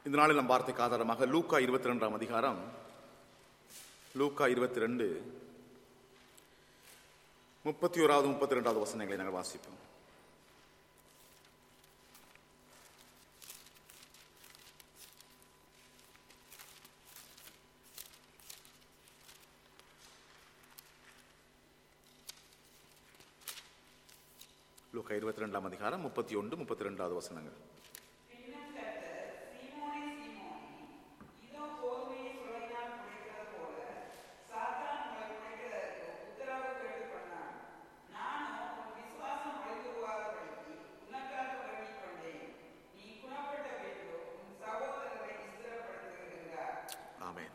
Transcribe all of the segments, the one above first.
இந்த நாளில் நம் வார்த்தைக்கு ஆதாரமாக லூக்கா இருபத்தி ரெண்டாம் அதிகாரம் லூக்கா இருபத்தி ரெண்டு முப்பத்தி ஓராவது முப்பத்தி ரெண்டாவது வசனங்களை நாங்கள் வாசிப்போம் லூக்கா இருபத்தி ரெண்டாம் அதிகாரம் முப்பத்தி ஒன்று முப்பத்தி ரெண்டாவது வசனங்கள் பின்னும் கர்த்தர், சீமோனே, சீமோனே, இதோ கோதுமையை சுளையினால் புடைக்கிறது போல, சாத்தான் உங்களை புடைக்கிறதற்கு உத்தரவு கேட்டுக் கொண்டான். நானோ உன் விசுவாசம் ஒழிந்து போகாதபடிக்கு உனக்காக வேண்டிக் கொண்டேன். நீ குணப்பட்ட பின்பு உன் சகோதரரை ஸ்திரப்படுத்துகிறார் ஆமென்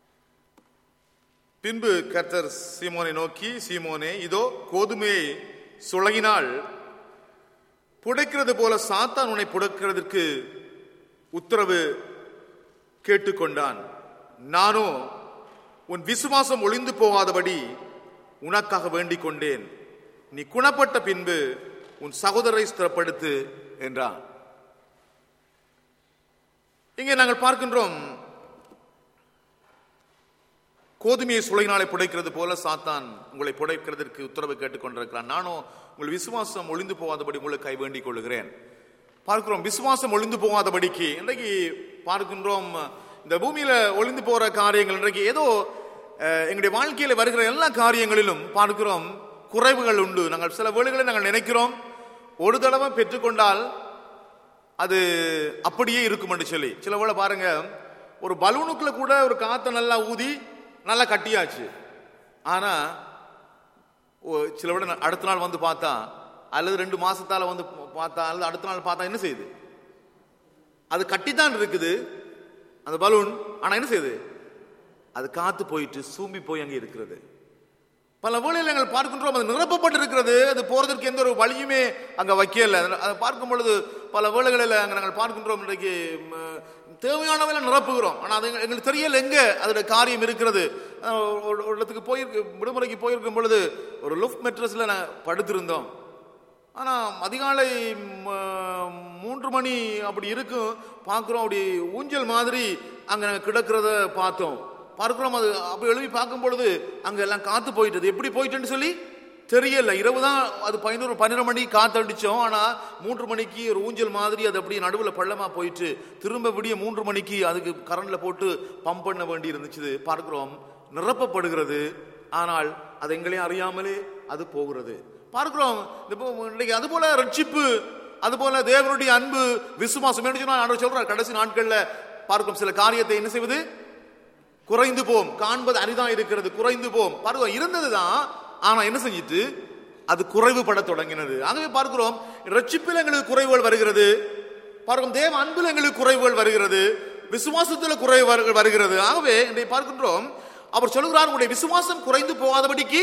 பின்பு கர்த்தர் சீமோனை நோக்கி சீமோனே இதோ கோதுமையை சுளகினால் புடைக்கிறது போல சாத்தான் உன்னை புடைக்கிறதற்கு உத்தரவு கேட்டுக்கொண்டான் நானோ உன் விசுவாசம் ஒளிந்து போகாதபடி உனக்காக வேண்டிக் கொண்டேன் நீ குணப்பட்ட பின்பு உன் சகோதரரை ஸ்திரப்படுத்து என்றான் இங்கே நாங்கள் பார்க்கின்றோம் கோதுமையை சுளையினாலே புடைக்கிறது போல சாத்தான் உங்களை புடைக்கிறதற்கு உத்தரவு கேட்டுக் கொண்டிருக்கிறான் நானும் உங்கள் விசுவாசம் ஒளிந்து போகாதபடி உங்களுக்கு கை வேண்டிக் கொள்கிறேன் பார்க்கிறோம் விசுவாசம் ஒளிந்து போகாதபடிக்கு இன்றைக்கு பார்க்கின்றோம் இந்த பூமியில ஒளிந்து போற காரியங்கள் இன்றைக்கு ஏதோ அஹ், எங்களுடைய வாழ்க்கையில வருகிற எல்லா காரியங்களிலும் பார்க்கிறோம் குறைவுகள் உண்டு நாங்கள் சில வேளைகளை நாங்கள் நினைக்கிறோம் ஒரு தடவை பெற்றுக்கொண்டால் அது அப்படியே இருக்கும் என்று சொல்லி சில வேளை பாருங்க ஒரு பலூனுக்குள்ள கூட ஒரு காத்தை நல்லா ஊதி நல்லா கட்டியாச்சு ஆனா ஓ- சில விட அடுத்த நாள் வந்து பார்த்தா அல்லது ரெண்டு மாசத்தால வந்து பார்த்தா அல்லது அடுத்த நாள் பார்த்தா என்ன செய்யுது அது கட்டித்தான் இருக்குது அந்த பலூன் ஆனா என்ன செய்யுது அது காத்து போயிட்டு சூம்பி போய் அங்கே இருக்கிறது பல வேளையில் நாங்கள் பார்க்கின்றோம் அது நிரப்பப்பட்டிருக்கிறது அது போறதற்கு எந்த ஒரு வழியுமே அங்க வைக்கல அதை- அதை பார்க்கும் பொழுது பல வேளைகளில் அங்க நாங்கள் பார்க்கின்றோம் இன்றைக்கு ம், தேவையானவரை நிரப்புகிறோம் ஆனா அது எங்க- எங்களுக்கு தெரியல எங்க அதோட காரியம் இருக்கிறது அஹ், ஒரு ஒரு இடத்துக்கு போயிருக்கு விடுமுறைக்கு போயிருக்கும் பொழுது ஒரு லுஃப்ட் மெட்ரஸ்ல நான் படுத்திருந்தோம் ஆனா அதிகாலை ம- மூன்று மணி அப்படி இருக்கும் பார்க்கிறோம் அப்படி ஊஞ்சல் மாதிரி அங்க நாங்க கிடக்கிறத பார்த்தோம் பார்க்கிறோம் அது அப்படி எழுதி பார்க்கும் பொழுது அங்க எல்லாம் காத்து போயிட்டது எப்படி போயிட்டுன்னு சொல்லி தெரியல இரவு தான் அது பதினோரு பன்னிரண்டு மணிக்கு காத்து அடிச்சோம் ஆனா மூன்று மணிக்கு ஒரு ஊஞ்சல் மாதிரி அது அப்படியே நடுவுல பள்ளமா போயிட்டு திரும்ப விடிய மூன்று மணிக்கு அதுக்கு கரண்ட்ல போட்டு பம்ப் பண்ண வேண்டி இருந்துச்சு பார்க்கிறோம் நிரப்பப்படுகிறது ஆனால் அது எங்களையும் அறியாமலே அது போகிறது பார்க்கிறோம் இந்த போ- இன்னைக்கு அது போல ரட்சிப்பு அது போல தேவனுடைய அன்பு விசுவாசம் என்று சொன்னா ஆண்டவர் சொல்றார் கடைசி நாட்கள்ல பார்க்கும் சில காரியத்தை என்ன செய்வது குறைந்து போம் காண்பது அரிதா இருக்கிறது குறைந்து போம் பார்க்கிறோம் இருந்ததுதான் ஆனா என்ன செஞ்சிட்டு அது குறைவுபட தொடங்கினது ஆகவே பார்க்கிறோம் ரட்சிப்பில் எங்களுக்கு குறைவுகள் வருகிறது பார்க்கிறோம் தேவ அன்பில் எங்களுக்கு குறைவுகள் வருகிறது விசுவாசத்தில் குறைவு வரு- வருகிறது ஆகவே இன்றைய பார்க்கின்றோம் அவர் சொல்லுகிறார் உங்களுடைய விசுவாசம் குறைந்து போகாதபடிக்கு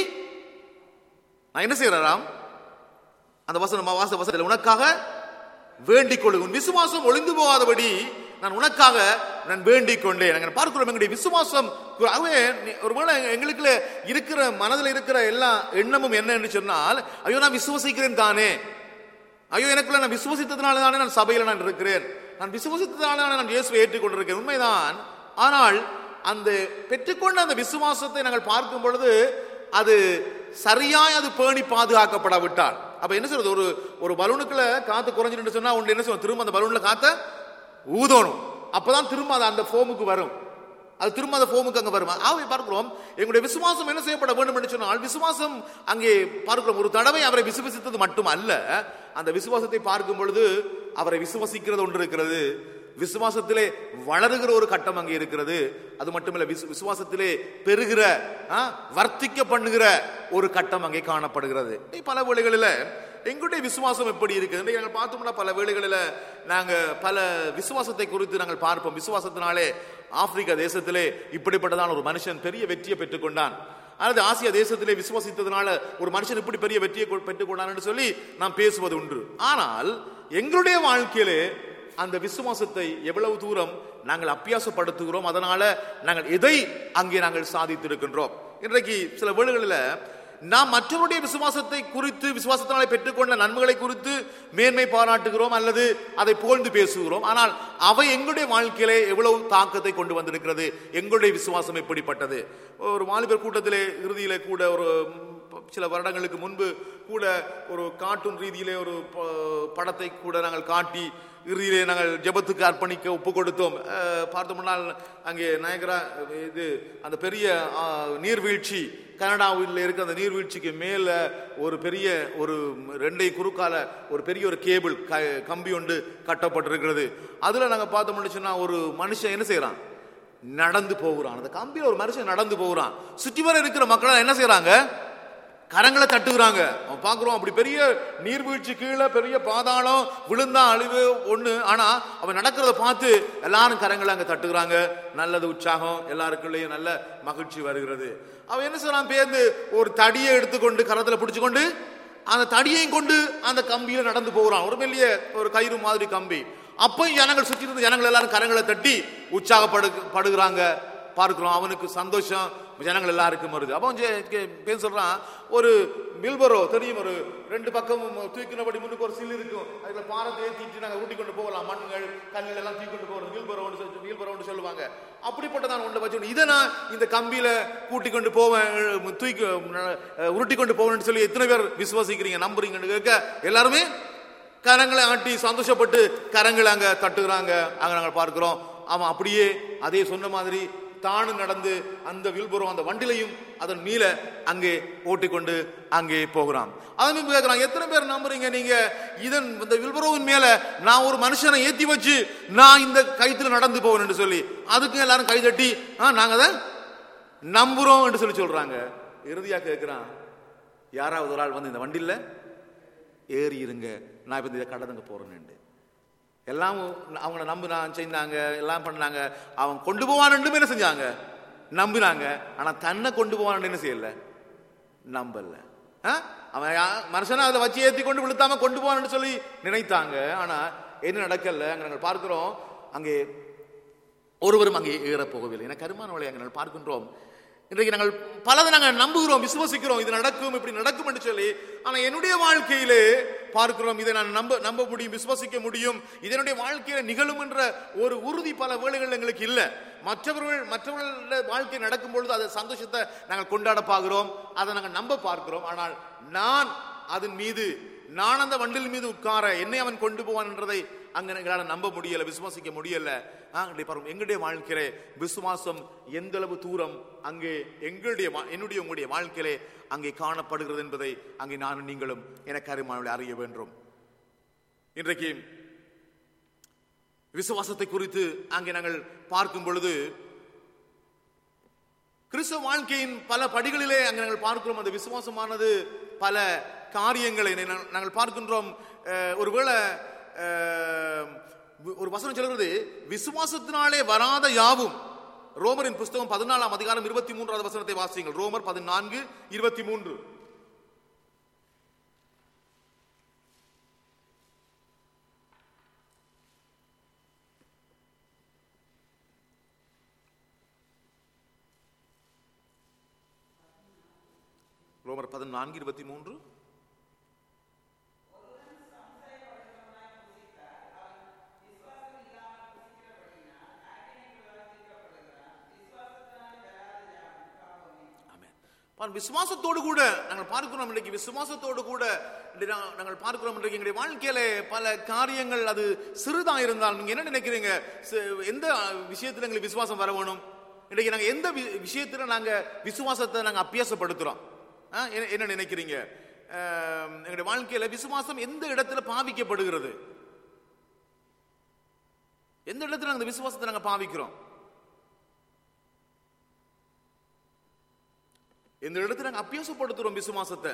நான் என்ன செய்யறாராம் அந்த வசனம் வாச வசனத்தில் உனக்காக வேண்டிக் கொள்ளு உன் விசுவாசம் ஒளிந்து போகாதபடி நான் உனக்காக நான் வேண்டிக் கொண்டேன் நாங்கள் பார்க்கிறோம் எங்களுடைய விசுவாசம் கு- ஆகவே நீ- ஒருவேளை எங்களுக்குள்ள இருக்கிற மனதில் இருக்கிற எல்லா எண்ணமும் என்ன என்று சொன்னால் ஐயோ நான் விசுவசிக்கிறேன் தானே ஐயோ எனக்குள்ள நான் விசுவசித்ததுனால தானே நான் சபையில் நான் இருக்கிறேன் நான் விசுவசித்ததுனால தானே நான் இயேசுவை ஏற்றுக்கொண்டிருக்கேன் உண்மைதான் ஆனால் அந்த பெற்றுக்கொண்ட அந்த விசுவாசத்தை நாங்கள் பார்க்கும் பொழுது அது சரியாய் அது பேணி பாதுகாக்கப்படாவிட்டால் அப்ப என்ன சொல்றது ஒரு ஒரு பலூனுக்குள்ள காத்து குறைஞ்சிட்டு சொன்னா ஒன்று என்ன செய்யும் திரும்ப அந்த பலூன்ல காத்த ஊதணும் அப்பதான் திரும்ப அது அந்த ஃபோமுக்கு வரும் அது திரும்ப அந்த ஃபோமுக்கு அங்க வரும் ஆகவே பார்க்கிறோம் எங்களுடைய விசுவாசம் என்ன செய்யப்பட வேண்டும் என்று சொன்னால் விசுவாசம் அங்கே பார்க்கிறோம் ஒரு தடவை அவரை விசுவசித்தது மட்டும் அல்ல அந்த விசுவாசத்தை பார்க்கும் பொழுது அவரை விசுவசிக்கிறது ஒன்று இருக்கிறது விசுவாசத்திலே வளருகிற ஒரு கட்டம் அங்கே இருக்கிறது அது மட்டுமல்ல விசு- விசுவாசத்திலே பெருகிற ஆ, வர்த்திக்க பண்ணுகிற ஒரு கட்டம் அங்கே காணப்படுகிறது இன்னைக்கு பல வேளைகளில் எங்களுடைய விசுவாசம் எப்படி இருக்குது இன்றைக்கு நாங்கள் பார்த்தோம்னா பல வேளைகளில் நாங்கள் பல விசுவாசத்தை குறித்து நாங்கள் பார்ப்போம் விசுவாசத்தினாலே ஆப்பிரிக்கா தேசத்திலே இப்படிப்பட்டதான ஒரு மனுஷன் பெரிய வெற்றியை பெற்றுக்கொண்டான் அல்லது ஆசியா தேசத்திலே விசுவாசித்ததுனால ஒரு மனுஷன் இப்படி பெரிய வெற்றியை கொ- பெற்றுக்கொண்டான் என்று சொல்லி நாம் பேசுவது உண்டு ஆனால் எங்களுடைய வாழ்க்கையிலே அந்த விசுவாசத்தை எவ்வளவு தூரம் நாங்கள் அப்பியாசப்படுத்துகிறோம் அதனால நாங்கள் எதை அங்கே நாங்கள் சாதித்திருக்கின்றோம் இன்றைக்கு சில வேளைகளில் நாம் மற்றவருடைய விசுவாசத்தை குறித்து விசுவாசத்தினாலே பெற்றுக்கொண்ட நன்மைகளை குறித்து மேன்மை பாராட்டுகிறோம் அல்லது அதை புகழ்ந்து பேசுகிறோம் ஆனால் அவை எங்களுடைய வாழ்க்கையிலே எவ்வளவு தாக்கத்தை கொண்டு வந்திருக்கிறது எங்களுடைய விசுவாசம் எப்படிப்பட்டது ஒரு வாலிபர் கூட்டத்திலே இறுதியிலே கூட ஒரு ம், சில வருடங்களுக்கு முன்பு கூட ஒரு கார்ட்டூன் ரீதியிலே ஒரு ப- படத்தை கூட நாங்கள் காட்டி இறுதியிலே நாங்கள் ஜெபத்துக்கு அர்ப்பணிக்க ஒப்பு கொடுத்தோம் அஹ், பார்த்தோம்னால் அங்கே நயகரா இது அந்த பெரிய ஆ, நீர்வீழ்ச்சி கனடாவில் இருக்க அந்த நீர்வீழ்ச்சிக்கு மேல ஒரு பெரிய ஒரு ரெண்டை குறுக்கால ஒரு பெரிய ஒரு கேபிள் க- கம்பி ஒன்று கட்டப்பட்டிருக்கிறது அதுல நாங்க பார்த்தோம்னு சொன்னா ஒரு மனுஷன் என்ன செய்யறான் நடந்து போகிறான் அந்த கம்பியில ஒரு மனுஷன் நடந்து போகிறான் சுற்றி வர இருக்கிற மக்கள் என்ன செய்யறாங்க கரங்களை தட்டுகிறாங்க அவன் பார்க்குறோம் அப்படி பெரிய நீர்வீழ்ச்சி கீழே பெரிய பாதாளம் விழுந்தா அழிவு ஒண்ணு ஆனா அவன் நடக்கிறத பார்த்து எல்லாரும் கரங்களை அங்க தட்டுகிறாங்க நல்லது உற்சாகம் எல்லாருக்குள்ளேயும் நல்ல மகிழ்ச்சி வருகிறது அவன் என்ன செய்யறான் பேர்ந்து ஒரு தடியை எடுத்துக்கொண்டு கரத்துல பிடிச்சுக்கொண்டு அந்த தடியையும் கொண்டு அந்த கம்பியில நடந்து போகிறான் ஒரு பெரிய ஒரு கயிறு மாதிரி கம்பி அப்பயும் ஜனங்கள் சுற்றி இருந்து ஜனங்கள் எல்லாரும் கரங்களை தட்டி உற்சாகப்படு படுகிறாங்க பார்க்கிறோம் அவனுக்கு சந்தோஷம் ஜனங்கள் எல்லாருக்கும் வருது அப்போ ஜெ- கே- பேர் சொல்றான் ஒரு மில்பரோ தெரியும் ஒரு ரெண்டு பக்கமும் தூக்கினபடி முன்னுக்கு ஒரு சில் இருக்கும் அதுல பாரத்தை ஏற்றிட்டு நாங்கள் ஊட்டி கொண்டு போகலாம் மண்கள் கல்லுகள் எல்லாம் தூக்கி கொண்டு போகிறோம் மில்பரோன்னு சொல்லி மில்பரோன்னு சொல்லுவாங்க அப்படிப்பட்டதான் ஒன்று வச்சு இதை நான் இந்த கம்பியில கூட்டி கொண்டு போவேன் அஹ், தூக்கி அஹ், உருட்டி கொண்டு போவேன்னு சொல்லி எத்தனை பேர் விசுவாசிக்கிறீங்க நம்புறீங்கன்னு கேட்க எல்லாருமே கரங்களை ஆட்டி சந்தோஷப்பட்டு கரங்களை அங்க தட்டுகிறாங்க அங்க நாங்கள் பார்க்கிறோம் அவன் அப்படியே அதே சொன்ன மாதிரி தானு நடந்து அந்த வில்புறம் அந்த வண்டிலையும் அதன் மீள அங்கே ஓட்டிக்கொண்டு அங்கே போகிறான் அதன் கேட்கிறான் எத்தனை பேர் நம்புறீங்க நீங்க இதன் இந்த வில்புரோவின் மேல நான் ஒரு மனுஷனை ஏத்தி வச்சு நான் இந்த கைத்துல நடந்து போவேன்னு சொல்லி அதுக்கு எல்லாரும் கை தட்டி ஆ நாங்க அதை நம்புறோம் என்று சொல்லி சொல்றாங்க இறுதியா கேட்கிறான் யாராவது ஒரு ஆள் வந்து இந்த வண்டியில ஏறி இருங்க நான் இப்போ இதை கடந்துங்க போறேன்னு எல்லாம் அவங்கள நம்பினான் செஞ்சாங்க எல்லாம் பண்ணாங்க அவன் கொண்டு போவான்னு என்ன செஞ்சாங்க நம்பினாங்க ஆனா தன்னை கொண்டு போவான்னு என்ன செய்யல நம்பல ஆ? அவன் யா- மனுஷனை அதை வச்சு ஏத்தி கொண்டு விழுத்தாம கொண்டு போவான்னு சொல்லி நினைத்தாங்க ஆனா என்ன நடக்கல அங்க நாங்கள் பார்க்கிறோம் அங்கே ஒருவரும் அங்கே ஏறப் போகவில்லை என கருமானவளை அங்கே நாங்கள் பார்க்கின்றோம் இன்றைக்கு நாங்கள் பலதை நாங்கள் நம்புகிறோம் விசுவசிக்கிறோம் இது நடக்கும் இப்படி நடக்கும் என்று சொல்லி ஆனா என்னுடைய வாழ்க்கையிலே பார்க்கிறோம் இதை நான் நம்ப நம்ப முடியும் விசுவசிக்க முடியும் இதனுடைய வாழ்க்கையில நிகழும் என்ற ஒரு உறுதி பல வேளைகள் எங்களுக்கு இல்லை மற்றவர்கள் மற்றவர்களுடைய வாழ்க்கை நடக்கும் பொழுது அதை சந்தோஷத்தை நாங்கள் கொண்டாட பார்க்கிறோம் அதை நாங்கள் நம்ப பார்க்கிறோம் ஆனால் நான் அதன் மீது நான் அந்த வண்டில் மீது உட்கார என்னை அவன் கொண்டு போவான் என்றதை அங்க எங்களால் நம்ப முடியல விசுவாசிக்க முடியல ஆங்களுடைய பாருங்க எங்களுடைய வாழ்க்கையிலே விசுவாசம் எந்த அளவு தூரம் அங்கே எங்களுடைய வா- என்னுடைய உங்களுடைய வாழ்க்கையிலே அங்கே காணப்படுகிறது என்பதை அங்கே நானும் நீங்களும் எனக்கு அறிமானவளை அறிய வேண்டும் இன்றைக்கு விசுவாசத்தை குறித்து அங்கே நாங்கள் பார்க்கும் பொழுது கிறிஸ்தவ வாழ்க்கையின் பல படிகளிலே அங்கே நாங்கள் பார்க்கிறோம் அந்த விசுவாசமானது பல காரியங்களை நா- நாங்கள் பார்க்கின்றோம் அஹ், ஒருவேளை அஹ், ஒரு வசனம் சொல்கிறது விசுவாசத்தினாலே வராத யாவும் ரோமரின் புஸ்தகம் பதினாலாம் அதிகாரம் இருபத்தி மூன்றாவது வசனத்தை வாசியுங்கள் ரோமர் பதினான்கு இருபத்தி மூன்று ரோமர் பதினான்கு இருபத்தி மூன்று ஆமென். பாருங்க, விசுவாசத்தோடு கூட நாங்கள் பார்க்கிறோம் இன்றைக்கு விசுவாசத்தோடு கூட இன்றைக்கு நா- நாங்கள் பார்க்கிறோம் இன்றைக்கு எங்களுடைய வாழ்க்கையில பல காரியங்கள் அது சிறிதா இருந்தால் நீங்க என்ன நினைக்கிறீங்க சி- எந்த விஷயத்துல எங்களுக்கு விசுவாசம் வர வேணும் இன்றைக்கு நாங்க எந்த வி- விஷயத்துல நாங்க விசுவாசத்தை நாங்க அபியாசப்படுத்துறோம் ஆ, என்ன- என்ன நினைக்கிறீங்க ஆம், எங்களுடைய வாழ்க்கையில விசுவாசம் எந்த இடத்துல பாவிக்கப்படுகிறது எந்த இடத்துல நாங்க இந்த விசுவாசத்தை நாங்க பாவிக்கிறோம் இந்த இடத்துல நாங்க அபியாசப்படுத்துறோம் விசுவாசத்தை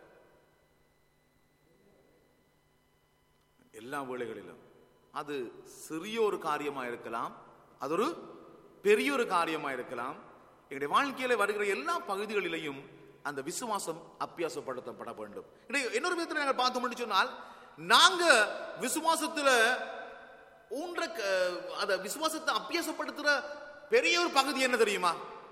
எல்லா வேளைகளிலும் அது சிறிய ஒரு காரியமா இருக்கலாம் அது ஒரு பெரிய ஒரு காரியமா இருக்கலாம் எங்களுடைய வாழ்க்கையில வருகிற எல்லா பகுதிகளிலையும் அந்த விசுவாசம் அபியாசப்படுத்தப்பட வேண்டும் இன்னைக்கு இன்னொரு விதத்தில் நாங்கள் பார்த்தோம்னு சொன்னால் நாங்க விசுவாசத்துல ஊன்ற க- அத விசுவாசத்தை அபியாசப்படுத்துற பெரிய ஒரு பகுதி என்ன தெரியுமா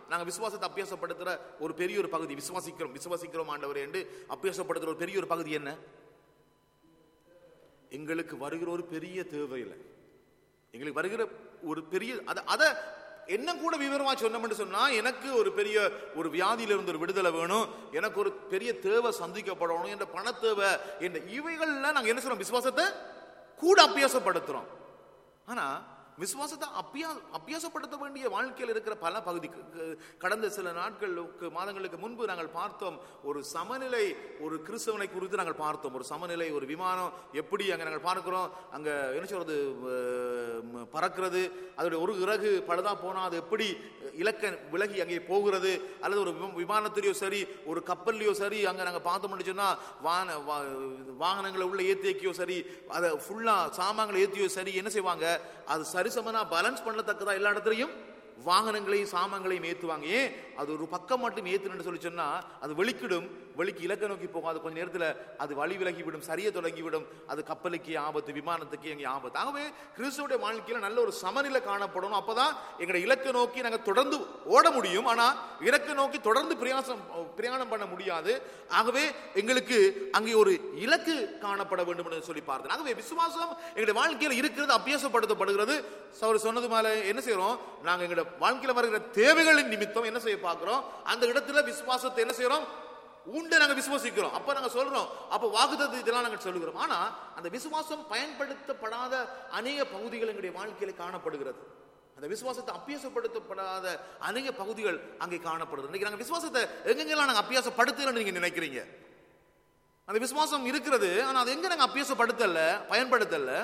நாங்க விசுவாசத்தை அபியாசப்படுத்துற ஒரு பெரிய ஒரு பகுதி விசுவாசிக்கிறோம் விசுவாசிக்கிறோம் ஆண்டவரே என்று அபியாசப்படுத்துற ஒரு பெரிய ஒரு பகுதி என்ன எங்களுக்கு வருகிற ஒரு பெரிய தேவையில்லை எங்களுக்கு வருகிற ஒரு பெரிய அத அத என்ன கூட விவரமா சொன்னோம்னு சொன்னா எனக்கு ஒரு பெரிய ஒரு வியாதியில இருந்து ஒரு விடுதலை வேணும் எனக்கு ஒரு பெரிய தேவை சந்திக்கப்படணும் என்ற பண தேவை என்ற இவைகள்ல நாங்க என்ன சொல்றோம் விசுவாசத்தை கூட அபியாசப்படுத்துறோம் ஆனா விசுவாசத்தை அப்பியா அபியாசப்படுத்த வேண்டிய வாழ்க்கையில் இருக்கிற பல பகுதி க- கடந்த சில நாட்களுக்கு மாதங்களுக்கு முன்பு நாங்கள் பார்த்தோம் ஒரு சமநிலை ஒரு கிறிஸ்தவனை குறித்து நாங்கள் பார்த்தோம் ஒரு சமநிலை ஒரு விமானம் எப்படி அங்க நாங்கள் பார்க்கிறோம் அங்க என்ன சொல்றது அஹ், ம- பறக்கிறது அதோட ஒரு இறகு பழுதா போனா அது எப்படி இலக்க விலகி அங்கே போகிறது அல்லது ஒரு விம- விமானத்திலேயோ சரி ஒரு கப்பல்லையோ சரி அங்க நாங்க பார்த்தோம்னு சொன்னா வான வா- வாகனங்களை உள்ள ஏத்தியக்கியோ சரி அதை ஃபுல்லா சாமான்களை ஏத்தியோ சரி என்ன செய்வாங்க அது சரிசமனா பேலன்ஸ் பண்ணத்தக்கதா எல்லா இடத்துலையும் வாகனங்களையும் சாமான்களையும் ஏத்துவாங்க ஏன் அது ஒரு பக்கம் மட்டும் ஏத்துன்னு சொல்லி சொன்னா அது வெளிக்கிடும் வெளிக்கு இலக்க நோக்கி போகும் அது கொஞ்ச நேரத்துல அது வழி விலகிவிடும் சரிய தொடங்கிவிடும் அது கப்பலுக்கு ஆபத்து விமானத்துக்கு எங்கே ஆபத்து ஆகவே கிறிஸ்துவோட வாழ்க்கையில நல்ல ஒரு சமநிலை காணப்படணும் அப்பதான் எங்களை இலக்க நோக்கி நாங்க தொடர்ந்து ஓட முடியும் ஆனா இலக்க நோக்கி தொடர்ந்து பிரயாசம் பிரயாணம் பண்ண முடியாது ஆகவே எங்களுக்கு அங்கே ஒரு இலக்கு காணப்பட வேண்டும் என்று சொல்லி பார்த்தேன் ஆகவே விசுவாசம் எங்களுடைய வாழ்க்கையில இருக்கிறது அபியாசப்படுத்தப்படுகிறது அவர் சொன்னது மேல என்ன செய்யறோம் நாங்க எங்களுடைய வாழ்க்கையில வருகிற தேவைகளின் நிமித்தம் என்ன செய்ய பார்க்கிறோம் அந்த இடத்துல விசுவாசத்தை என்ன செய்யறோம் உண்டு நாங்க விசுவாசிக்கிறோம் அப்ப நாங்க சொல்றோம் அப்ப வாக்குதத்து இதெல்லாம் நாங்க சொல்லுகிறோம் ஆனா அந்த விசுவாசம் பயன்படுத்தப்படாத அநேக பகுதிகள் எங்களுடைய வாழ்க்கையில காணப்படுகிறது அந்த விசுவாசத்தை அபியாசப்படுத்தப்படாத அநேக பகுதிகள் அங்கே காணப்படுது இன்னைக்கு நாங்க விசுவாசத்தை எங்கெங்கெல்லாம் நாங்க அபியாசப்படுத்துறோம்னு நீங்க நினைக்கிறீங்க அந்த விசுவாசம் இருக்கிறது ஆனா அது எங்க நாங்க அபியாசப்படுத்தல பயன்படுத்தல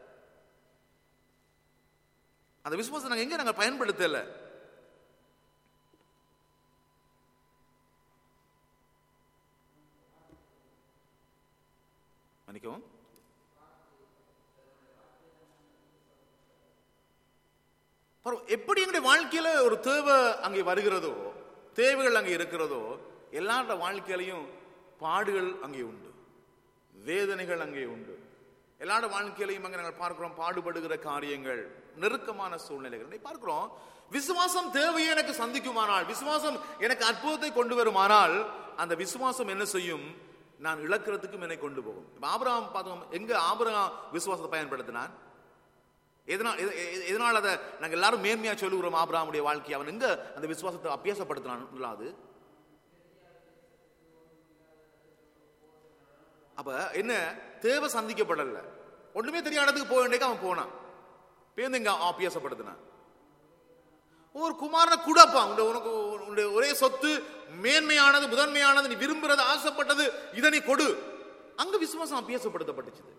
அந்த விசுவாசம் நாங்க எங்க நாங்க பயன்படுத்தல மன்னிக்கவும் பரவ- எப்படி எங்களுடைய வாழ்க்கையில ஒரு தேவை அங்கே வருகிறதோ தேவைகள் அங்கே இருக்கிறதோ எல்லாரோட வாழ்க்கையிலையும் பாடுகள் அங்கே உண்டு வேதனைகள் அங்கே உண்டு எல்லாரோட வாழ்க்கையிலையும் அங்கே நாங்கள் பார்க்கிறோம் பாடுபடுகிற காரியங்கள் நெருக்கமான சூழ்நிலைகள் இன்னைக்கு பார்க்கிறோம் விசுவாசம் தேவையை எனக்கு சந்திக்குமானால் விசுவாசம் எனக்கு அற்புதத்தை கொண்டு வருமானால் அந்த விசுவாசம் என்ன செய்யும் நான் இழக்கிறதுக்கும் என்னை கொண்டு போகும் இப்ப ஆபிரகாம் பார்த்தோம் எங்க ஆபிரகாம் விசுவாசத்தை பயன்படுத்தினான் எதனால் எத- எ- எதனால் அதை நாங்க எல்லாரும் மேன்மையா சொல்லுகிறோம் ஆபிரகாமுடைய வாழ்க்கை அவன் எங்க அந்த விசுவாசத்தை அபியாசப்படுத்தினான் அது அப்ப என்ன தேவை சந்திக்கப்படல ஒண்ணுமே தெரியாத இடத்துக்கு போக வேண்டிய அவன் போனான் பேருந்து இங்க அபியாசப்படுத்தினான் ஒரு குமாரனை குடப்பா உன்ட உனக்கு உன்னுடைய ஒரே சொத்து மேன்மையானது முதன்மையானது நீ விரும்புறது ஆசைப்பட்டது இதை நீ கொடு அங்க விசுவாசம் அபியாசப்படுத்தப்பட்டுச்சு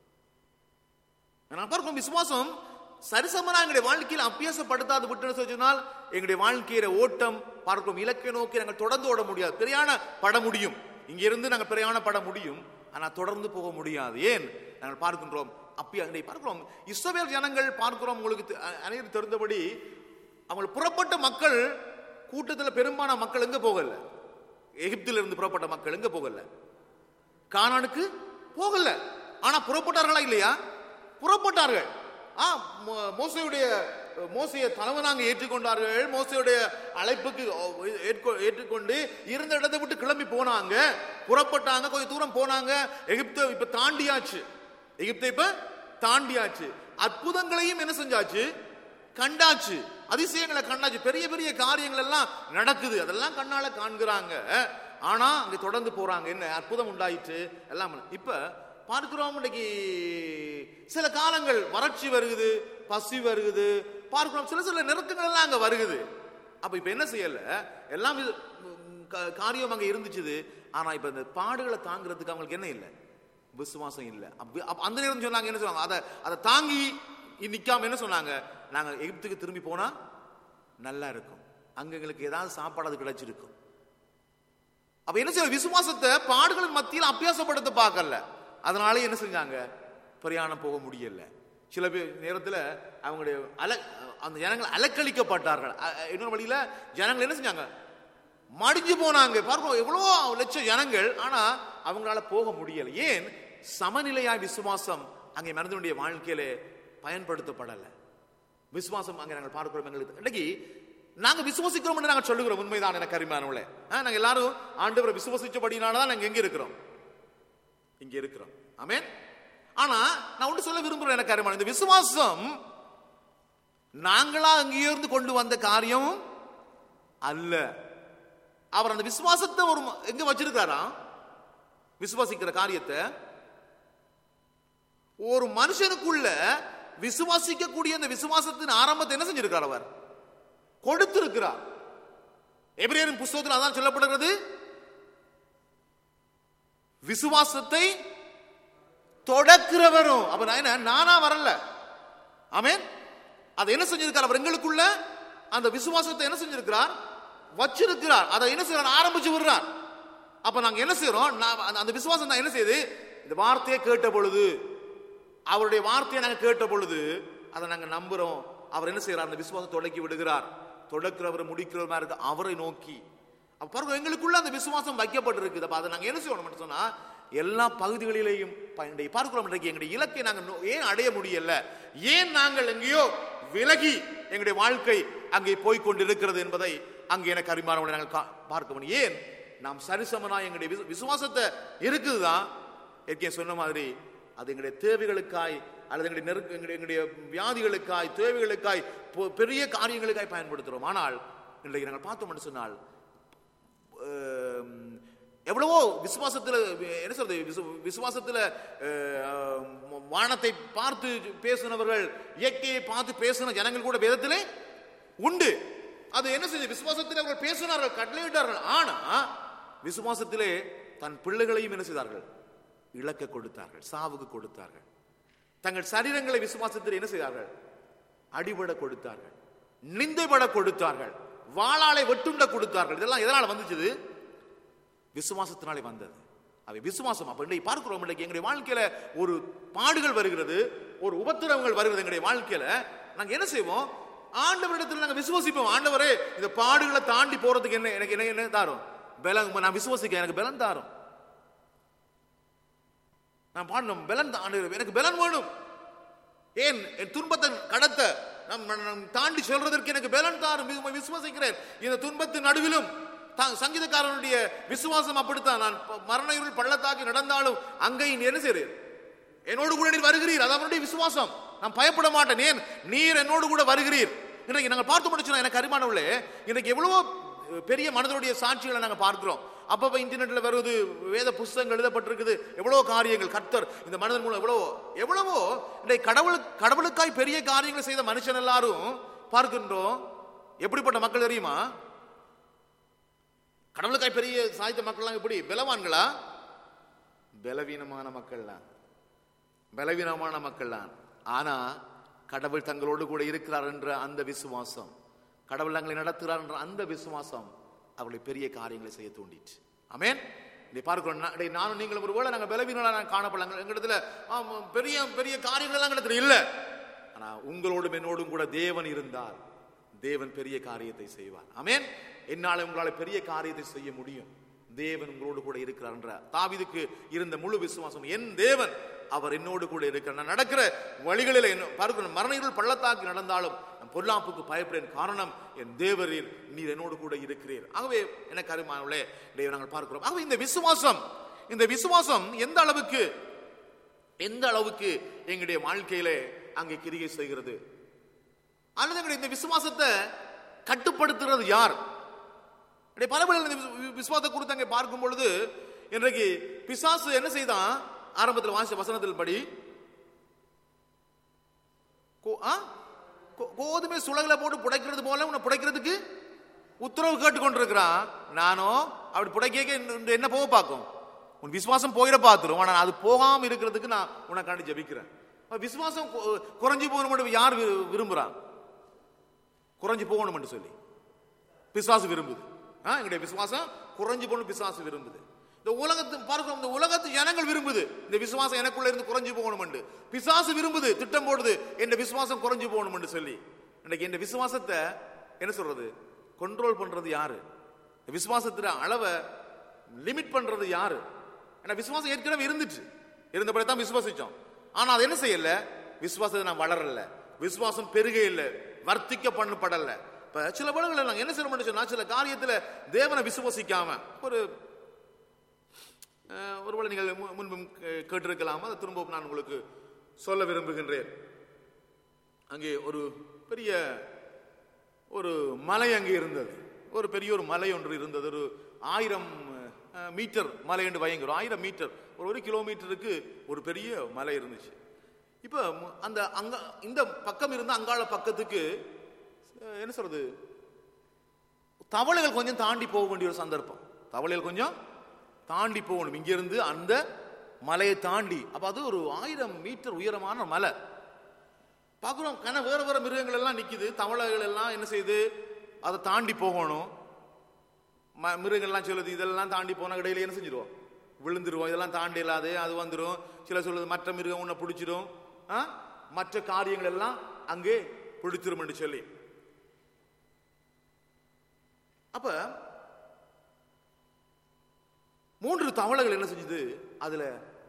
நான் பார்க்கும் விசுவாசம் சரிசமனா எங்களுடைய வாழ்க்கையில் அபியாசப்படுத்தாது விட்டுன்னு சொல்லி சொன்னால் எங்களுடைய வாழ்க்கையில ஓட்டம் பார்க்கும் இலக்கை நோக்கி நாங்கள் தொடர்ந்து ஓட முடியாது பிரயாண பட முடியும் இங்க இருந்து நாங்கள் பிரயாண பட முடியும் ஆனா தொடர்ந்து போக முடியாது ஏன் நாங்கள் பார்க்கின்றோம் அப்படி அங்கே பார்க்கிறோம் இஸ்ரவேல் ஜனங்கள் பார்க்கிறோம் உங்களுக்கு தெ- அ- அனைவரும் தெரிந்தபடி அவங்க புறப்பட்ட மக்கள் கூட்டத்தில் பெரும்பாலான மக்கள் எங்க போகல எகிப்திலிருந்து இருந்து புறப்பட்ட மக்கள் எங்க போகல கானானுக்கு போகல ஆனா புறப்பட்டார்களா இல்லையா புறப்பட்டார்கள் ஆ மோ- மோசையுடைய மோசையை தலைவனாங்க ஏற்றுக்கொண்டார்கள் மோசையுடைய அழைப்புக்கு ஏற்கொ- ஏற்றுக்கொண்டு இருந்த இடத்தை விட்டு கிளம்பி போனாங்க புறப்பட்டாங்க கொஞ்சம் தூரம் போனாங்க எகிப்தை இப்ப தாண்டியாச்சு எகிப்தை இப்ப தாண்டியாச்சு அற்புதங்களையும் என்ன செஞ்சாச்சு கண்டாச்சு அதிசயங்களை கண்டாச்சு பெரிய பெரிய காரியங்கள் எல்லாம் நடக்குது அதெல்லாம் கண்ணால காண்கிறாங்க ஆனா அங்க தொடர்ந்து போறாங்க என்ன அற்புதம் உண்டாயிற்று எல்லாம் இப்ப பார்க்கிறோம் இன்னைக்கு சில காலங்கள் வறட்சி வருகுது பசி வருகுது பார்க்கிறோம் சில சில நெருக்கங்கள் எல்லாம் அங்க வருகுது அப்ப இப்ப என்ன செய்யல எல்லாம் இது, ம், கா- காரியம் அங்க இருந்துச்சு ஆனா இப்ப இந்த பாடுகளை தாங்கிறதுக்கு அவங்களுக்கு என்ன இல்லை விசுவாசம் இல்லை அப்ப- அப்ப அந்த நேரம் சொன்னாங்க என்ன சொன்னாங்க அதை அதை தாங்கி நிக்காம என்ன சொன்னாங்க நாங்க எகிப்துக்கு திரும்பி போனா நல்லா இருக்கும் அங்க எங்களுக்கு ஏதாவது சாப்பாடு அது கிடைச்சிருக்கும் அப்ப என்ன செய்ய விசுவாசத்தை பாடுகளின் மத்தியில் அபியாசப்படுத்த பார்க்கல அதனால என்ன செஞ்சாங்க பிரயாணம் போக முடியல சில பேர் நேரத்துல அவங்களுடைய அல அந்த ஜனங்கள் அலக்களிக்கப்பட்டார்கள் அ- அ- இன்னொரு வழியில ஜனங்கள் என்ன செஞ்சாங்க மடிஞ்சு போனாங்க பார்க்கிறோம் எவ்வளோ லட்சம் ஜனங்கள் ஆனா அவங்களால போக முடியல ஏன் சமநிலையாய் விசுவாசம் அங்கே மனிதனுடைய வாழ்க்கையிலே பயன்படுத்தப்படலை விசுவாசம் அங்கே நாங்கள் பார்க்கிறோம் எங்களுக்கு இன்னைக்கு நாங்க விசுவசிக்கிறோம் நாங்க சொல்லுகிறோம் உண்மைதான் எனக்கு அருமையானவளே ஆ, நாங்க எல்லாரும் ஆண்டவரை விசுவசிச்சபடினால தான் நாங்க எங்க இருக்கிறோம் இங்க இருக்கிறோம் ஆமென் ஆனா நான் ஒன்று சொல்ல விரும்புறேன் எனக்கு அருமையான இந்த விசுவாசம் நாங்களா அங்கேயே இருந்து கொண்டு வந்த காரியம் அல்ல அவர் அந்த விசுவாசத்தை ஒரு ம- எங்க வச்சிருக்காரா விசுவாசிக்கிற காரியத்தை ஒரு மனுஷனுக்குள்ள விசுவாசிக்கக்கூடிய அந்த விசுவாசத்தின் ஆரம்பத்தை என்ன செஞ்சிருக்கார் அவர் கொடுத்திருக்கிறார் எபிரேயரின் புஸ்தகத்தில் அதான் சொல்லப்படுகிறது விசுவாசத்தை தொடக்கிறவரும் அப்ப நான் என்ன நானா வரல ஆமென் அதை என்ன செஞ்சிருக்கார் அவர் எங்களுக்குள்ள அந்த விசுவாசத்தை என்ன செஞ்சிருக்கிறார் வச்சிருக்கிறார் அதை என்ன செய்யறார் ஆரம்பிச்சு விடுறார் அப்ப நாங்க என்ன செய்யறோம் நான் அந்த- அந்த விசுவாசம் தான் என்ன செய்யுது இந்த வார்த்தையை கேட்ட பொழுது அவருடைய வார்த்தையை நாங்க கேட்ட பொழுது அதை நாங்க நம்புறோம் அவர் என்ன செய்யறார் அந்த விசுவாசம் தொடக்கி விடுகிறார் தொடக்கிறவர் முடிக்கிறவரா இருக்கு அவரை நோக்கி அப்ப பாருங்க எங்களுக்குள்ள அந்த விசுவாசம் வைக்கப்பட்டிருக்குது அப்ப அதை நாங்க என்ன செய்யணும் சொன்னா எல்லா பகுதிகளிலேயும் ப- இன்றைக்கு பார்க்கிறோம் இன்றைக்கு எங்களுடைய இலக்கை நாங்கள் நோ- ஏன் அடைய முடியல ஏன் நாங்கள் எங்கேயோ விலகி எங்களுடைய வாழ்க்கை அங்கே போய் கொண்டிருக்கிறது என்பதை அங்கே எனக்கு அரிமானவனை நாங்கள் கா- பார்க்க முடியும் ஏன் நாம் சரிசமனா எங்களுடைய விசு- விசுவாசத்தை இருக்குதுதான் ஏற்கனவே சொன்ன மாதிரி அது எங்களுடைய தேவைகளுக்காய் அல்லது எங்களுடைய நெருக்க எங்களுடைய எங்களுடைய வியாதிகளுக்காய் தேவைகளுக்காய் பொ- பெரிய காரியங்களுக்காய் பயன்படுத்துகிறோம் ஆனால் இன்றைக்கு நாங்கள் பார்த்தோம் சொன்னால் ஆம், எவ்வளவோ விசுவாசத்துல என்ன சொல்றது விசு- விசுவாசத்துல அஹ், வானத்தை பார்த்து பேசினவர்கள் இயற்கையை பார்த்து பேசின ஜனங்கள் கூட வேதத்திலே உண்டு அது என்ன செய்து விசுவாசத்தில் அவர்கள் பேசினார்கள் கட்டளையிட்டார்கள் ஆனா விசுவாசத்திலே தன் பிள்ளைகளையும் என்ன செய்தார்கள் இழக்க கொடுத்தார்கள் சாவுக்கு கொடுத்தார்கள் தங்கள் சரீரங்களை விசுவாசத்தில் என்ன செய்தார்கள் அடிபட கொடுத்தார்கள் நிந்தைபட கொடுத்தார்கள் வாளாலை வெட்டுண்ட கொடுத்தார்கள் இதெல்லாம் எதனால வந்துச்சு விசுவாசத்தினாலே வந்தது அவை விசுவாசம் அப்ப இன்றைக்கு பார்க்கிறோம் இன்றைக்கு எங்களுடைய வாழ்க்கையில ஒரு பாடுகள் வருகிறது ஒரு உபத்திரவங்கள் வருகிறது எங்களுடைய வாழ்க்கையில நாங்க என்ன செய்வோம் ஆண்டவரிடத்தில் நாங்க விசுவாசிப்போம் ஆண்டவரே இந்த பாடுகளை தாண்டி போறதுக்கு என்ன எனக்கு என்ன என்ன தாரும் பலம் நான் விசுவாசிக்க எனக்கு பலம் தாரும் நான் பாடணும் பலன் தா- ஆண்டவரே, எனக்கு பலன் வேணும் ஏன் என் துன்பத்தை கடத்த நம் நம் தாண்டி சொல்றதற்கு எனக்கு பலன் தாரும் வி- விசுவாசிக்கிறேன் இந்த துன்பத்தின் நடுவிலும் தா- சங்கீதக்காரனுடைய விசுவாசம் அப்படித்தான் நான் ப- மரண இருள் பள்ளத்தாக்கி நடந்தாலும் அங்கேயும் என்ன செய்றீர் என்னோடு கூட நீர் வருகிறீர் அது அவனுடைய விசுவாசம் நான் பயப்பட மாட்டேன் ஏன் நீர் என்னோடு கூட வருகிறீர் இன்னைக்கு நாங்கள் பார்த்து முடிச்சோம் எனக்கு அரிமானவர்களே இன்னைக்கு எவ்வளவோ அஹ், பெரிய மனிதனுடைய சாட்சிகளை நாங்கள் பார்க்கிறோம் அப்பப்ப இன்டர்நெட்ல வருது வேத புஸ்தகங்கள் எழுதப்பட்டிருக்குது எவ்வளவோ காரியங்கள் கர்த்தர் இந்த மனிதன் மூலம் எவ்வளவோ எவ்வளவோ இன்றைக்கு கடவுள் கடவுளுக்காய் பெரிய காரியங்களை செய்த மனுஷன் எல்லாரும் பார்க்கின்றோம் எப்படிப்பட்ட மக்கள் தெரியுமா கடவுளுக்காய் பெரிய சாய்த்த மக்கள்லாம் எப்படி பலவான்களா பலவீனமான மக்கள்லாம் பலவீனமான மக்கள்லாம் ஆனா கடவுள் தங்களோடு கூட இருக்கிறார் என்ற அந்த விசுவாசம் கடவுள் தங்களை நடத்துகிறார் என்ற அந்த விசுவாசம் அவர்களை பெரிய காரியங்களை செய்ய தூண்டிச்சு ஆமென் இதை பார்க்கிறோம் நா- டேய், நானும் நீங்களும் ஒரு வேளை நாங்க பலவீனங்களா நாங்க காணப்படலாம் எங்களிடத்துல ஆமா, பெரிய பெரிய காரியங்கள் எல்லாம் இடத்துல இல்ல ஆனா உங்களோடும் என்னோடும் கூட தேவன் இருந்தால் தேவன் பெரிய காரியத்தை செய்வார் ஆமென் என்னால உங்களால பெரிய காரியத்தை செய்ய முடியும் தேவன் உங்களோடு கூட இருக்கிறார் என்ற தாவீதுக்கு இருந்த முழு விசுவாசம் என் தேவன் அவர் என்னோடு கூட இருக்கிறார் நான் நடக்கிற வழிகளில் என்ன பார்க்கணும் மரண இருள் பள்ளத்தாக்கி நடந்தாலும் நான் பொல்லாப்புக்கு பயப்படேன் காரணம் என் தேவரீர் நீர் என்னோடு கூட இருக்கிறீர் ஆகவே எனக்கு அருமானவளே இதை நாங்கள் பார்க்கிறோம் ஆகவே இந்த விசுவாசம் இந்த விசுவாசம் எந்த அளவுக்கு எந்த அளவுக்கு எங்களுடைய வாழ்க்கையிலே அங்கே கிரியை செய்கிறது அல்லது எங்களுடைய இந்த விசுவாசத்தை கட்டுப்படுத்துறது யார் இன்றைக்கு பல பேர் இந்த விசு- வி- விசுவாசத்தை குறித்து அங்கே பார்க்கும் பொழுது இன்றைக்கு பிசாசு என்ன செய்தான் ஆரம்பத்தில் வாசிச்ச வசனத்தில் படி கோ- ஆ? கோ- கோதுமை சுளகுல போட்டு புடைக்கிறது போல உன்னை புடைக்கிறதுக்கு உத்தரவு கேட்டுக்கொண்டிருக்கிறான் நானோ அப்படி புடைக்க என்ன போக பார்க்கும் உன் விசுவாசம் போயிட பார்த்துரும் ஆனா அது போகாம இருக்கிறதுக்கு நான் உனக்காண்டி ஜெபிக்கிறேன் அப்ப விசுவாசம் கு- குறைஞ்சு போகணும் யார் வி- விரும்புறான் குறைஞ்சு போகணும் சொல்லி பிசாசு விரும்புது ஆ, எங்களுடைய விசுவாசம் குறைஞ்சு போகணும் பிசாசு விரும்புது இந்த உலகத்து பார்க்கிறோம் இந்த உலகத்து ஜனங்கள் விரும்புது இந்த விசுவாசம் எனக்குள்ள இருந்து குறைஞ்சு போகணும் பிசாசு விரும்புது திட்டம் போடுது என் விசுவாசம் குறைஞ்சு போகணும் சொல்லி இன்னைக்கு என் விசுவாசத்தை என்ன சொல்றது கண்ட்ரோல் பண்றது யாரு இந்த விசுவாசத்துல அளவை லிமிட் பண்றது யாரு ஏன்னா விசுவாசம் ஏற்கனவே இருந்துச்சு இருந்தபடி தான் விசுவாசிச்சோம் ஆனா அது என்ன செய்யல விசுவாசத்தை நான் வளரல விசுவாசம் பெருக இல்ல வர்த்திக்க பண்ணப்படல இப்ப சில வேளைகளில் நாங்கள் என்ன செய்ய சொன்னா சில காரியத்துல தேவனை விசுவசிக்காம ஒரு அஹ், ஒருவேளை நீங்கள் மு- முன்பும் கே- கேட்டிருக்கலாம் அதை திரும்பவும் நான் உங்களுக்கு சொல்ல விரும்புகின்றேன் அங்கே ஒரு பெரிய ஒரு மலை அங்கே இருந்தது ஒரு பெரிய ஒரு மலை ஒன்று இருந்தது ஒரு ஆயிரம் அஹ், மீட்டர் மலை என்று வைங்க ஒரு ஆயிரம் மீட்டர் ஒரு ஒரு கிலோமீட்டருக்கு ஒரு பெரிய மலை இருந்துச்சு இப்போ மு- அந்த அங்க இந்த பக்கம் இருந்து அங்காள பக்கத்துக்கு அஹ், என்ன சொல்றது தவளைகள் கொஞ்சம் தாண்டி போக வேண்டிய ஒரு சந்தர்ப்பம் தவளைகள் கொஞ்சம் தாண்டி போகணும் இங்கிருந்து அந்த மலையை தாண்டி அப்ப அது ஒரு ஆயிரம் மீட்டர் உயரமான மலை பார்க்குறோம் கன வேற வேற மிருகங்கள் எல்லாம் நிக்குது தவளைகள் எல்லாம் என்ன செய்யுது அதை தாண்டி போகணும் ம- மிருகங்கள்லாம் சொல்லுது இதெல்லாம் தாண்டி போன இடையில என்ன செஞ்சிருவோம் விழுந்துருவோம் இதெல்லாம் தாண்டி இல்லாது அது வந்துடும் சில சொல்லுது மற்ற மிருகம் உன்னை பிடிச்சிடும் ஆ? மற்ற காரியங்கள் எல்லாம் அங்கே பிடிச்சிரும் என்று சொல்லி அப்ப மூன்று தவளைகள் என்ன செஞ்சது அதுல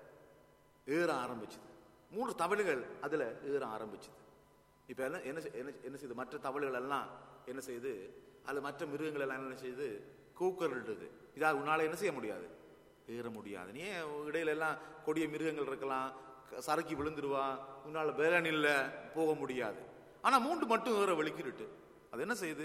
ஏற ஆரம்பிச்சது மூன்று தவளைகள் அதுல ஏற ஆரம்பிச்சது இப்ப என்ன என்ன செய்- என்ன என்ன செய்யுது மற்ற தவளைகள் எல்லாம் என்ன செய்யுது அது மற்ற மிருகங்கள் எல்லாம் என்ன செய்யுது கூக்கரிடுது இதா உன்னால என்ன செய்ய முடியாது ஏற முடியாது நீ ஏன் இடையில எல்லாம் கொடிய மிருகங்கள் இருக்கலாம் க- சறுக்கி விழுந்துருவா உன்னால பேலன் இல்ல போக முடியாது ஆனா மூன்று மட்டும் ஏற வலிக்கிட்டு அது என்ன செய்யுது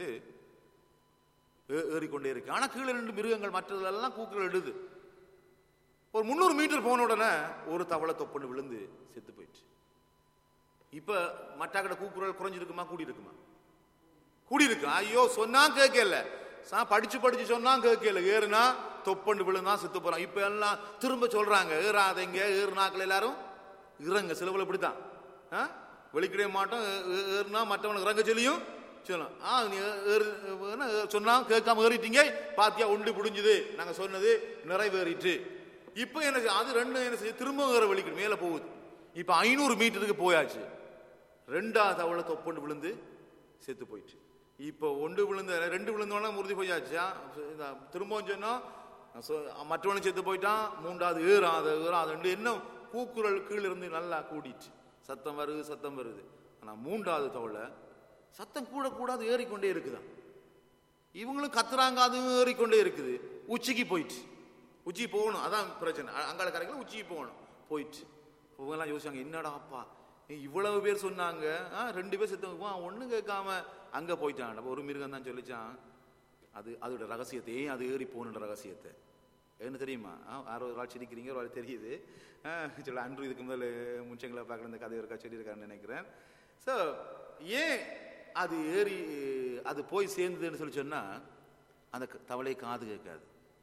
ஏ- ஏறிக்கொண்டே இருக்கு ஆனா கீழே ரெண்டு மிருகங்கள் மற்றதெல்லாம் கூக்குகள் இடுது ஒரு முந்நூறு மீட்டர் போன உடனே ஒரு தவளை தொப்புன்னு விழுந்து செத்து போயிடுச்சு இப்ப மட்டாக்கடை கூக்குரல் குறைஞ்சிருக்குமா கூடி இருக்குமா கூடி இருக்கு ஐயோ சொன்னா கேட்கல சா படிச்சு படிச்சு சொன்னா கேட்கல ஏறுனா தொப்பண்டு விழுந்தா செத்து போறான் இப்ப எல்லாம் திரும்ப சொல்றாங்க ஏறாதீங்க ஏறுனாக்கள் எல்லாரும் இறங்க சிலவுல இப்படித்தான் ஆ? வெளிக்கிடவே மாட்டோம் ஏ- ஏ- ஏறுனா மற்றவனுக்கு இறங்க சொல்லியும் சொல்லலாம் ஆ நீ ஏ- ஏறு ஏறுனா ஏ- சொன்னா கேட்காம ஏறிட்டீங்க பாத்தியா உண்டு புடிஞ்சுது நாங்க சொன்னது நிறைவேறிட்டு இப்ப என்ன செய்ய- அது ரெண்டு என்ன செய்ய திரும்ப வேற வலிக்கணும் மேல போகுது இப்ப ஐநூறு மீட்டருக்கு போயாச்சு ரெண்டாவது தவளை தொப்புண்டு விழுந்து செத்து போயிடுச்சு இப்போ ஒன்று விழுந்த ரெண்டு விழுந்தோன்னா முறிஞ்சு போயாச்சா இந்த திரும்பவும் சொன்னோம் சொ- மற்றவனும் செத்து போயிட்டான் மூன்றாவது ஏறாது ஏறாது என்ன கூக்குரல் கீழே இருந்து நல்லா கூடிச்சு சத்தம் வருது சத்தம் வருது ஆனா மூன்றாவது தவளை சத்தம் கூட கூடாது ஏறிக்கொண்டே இருக்குதான் இவங்களும் கத்துறாங்க அதுவும் ஏறிக்கொண்டே இருக்குது உச்சிக்கு போயிடுச்சு உச்சி போகணும் அதான் பிரச்சனை அ- அங்காள கரைகள் உச்சிக்கு போகணும் போயிடுச்சு இவங்கெல்லாம் யோசிச்சாங்க என்னடா அப்பா ஏய், இவ்வளவு பேர் சொன்னாங்க ஆ, ரெண்டு பேர் செத்தவங்க ஒன்றும் கேட்காம அங்க போயிட்டான் அப்ப ஒரு மிருகம் தான் சொல்லிச்சான் அது அதோட ரகசியத்தை ஏன் அது ஏறி போகணுன்ற ரகசியத்தை என்ன தெரியுமா ஆ, யாரோ ஒரு ஆள் சிரிக்கிறீங்க ஒரு ஆள் தெரியுது ஆ, சொல்ல அன்று இதுக்கு முதல்ல முச்சங்களை பார்க்குற இந்த கதை இருக்கா சொல்லியிருக்காருன்னு நினைக்கிறேன் ஸோ ஏன் அது ஏறி அது போய் சேர்ந்ததுன்னு சொல்லி சொன்னா அந்த க- தவளை காது கேட்காது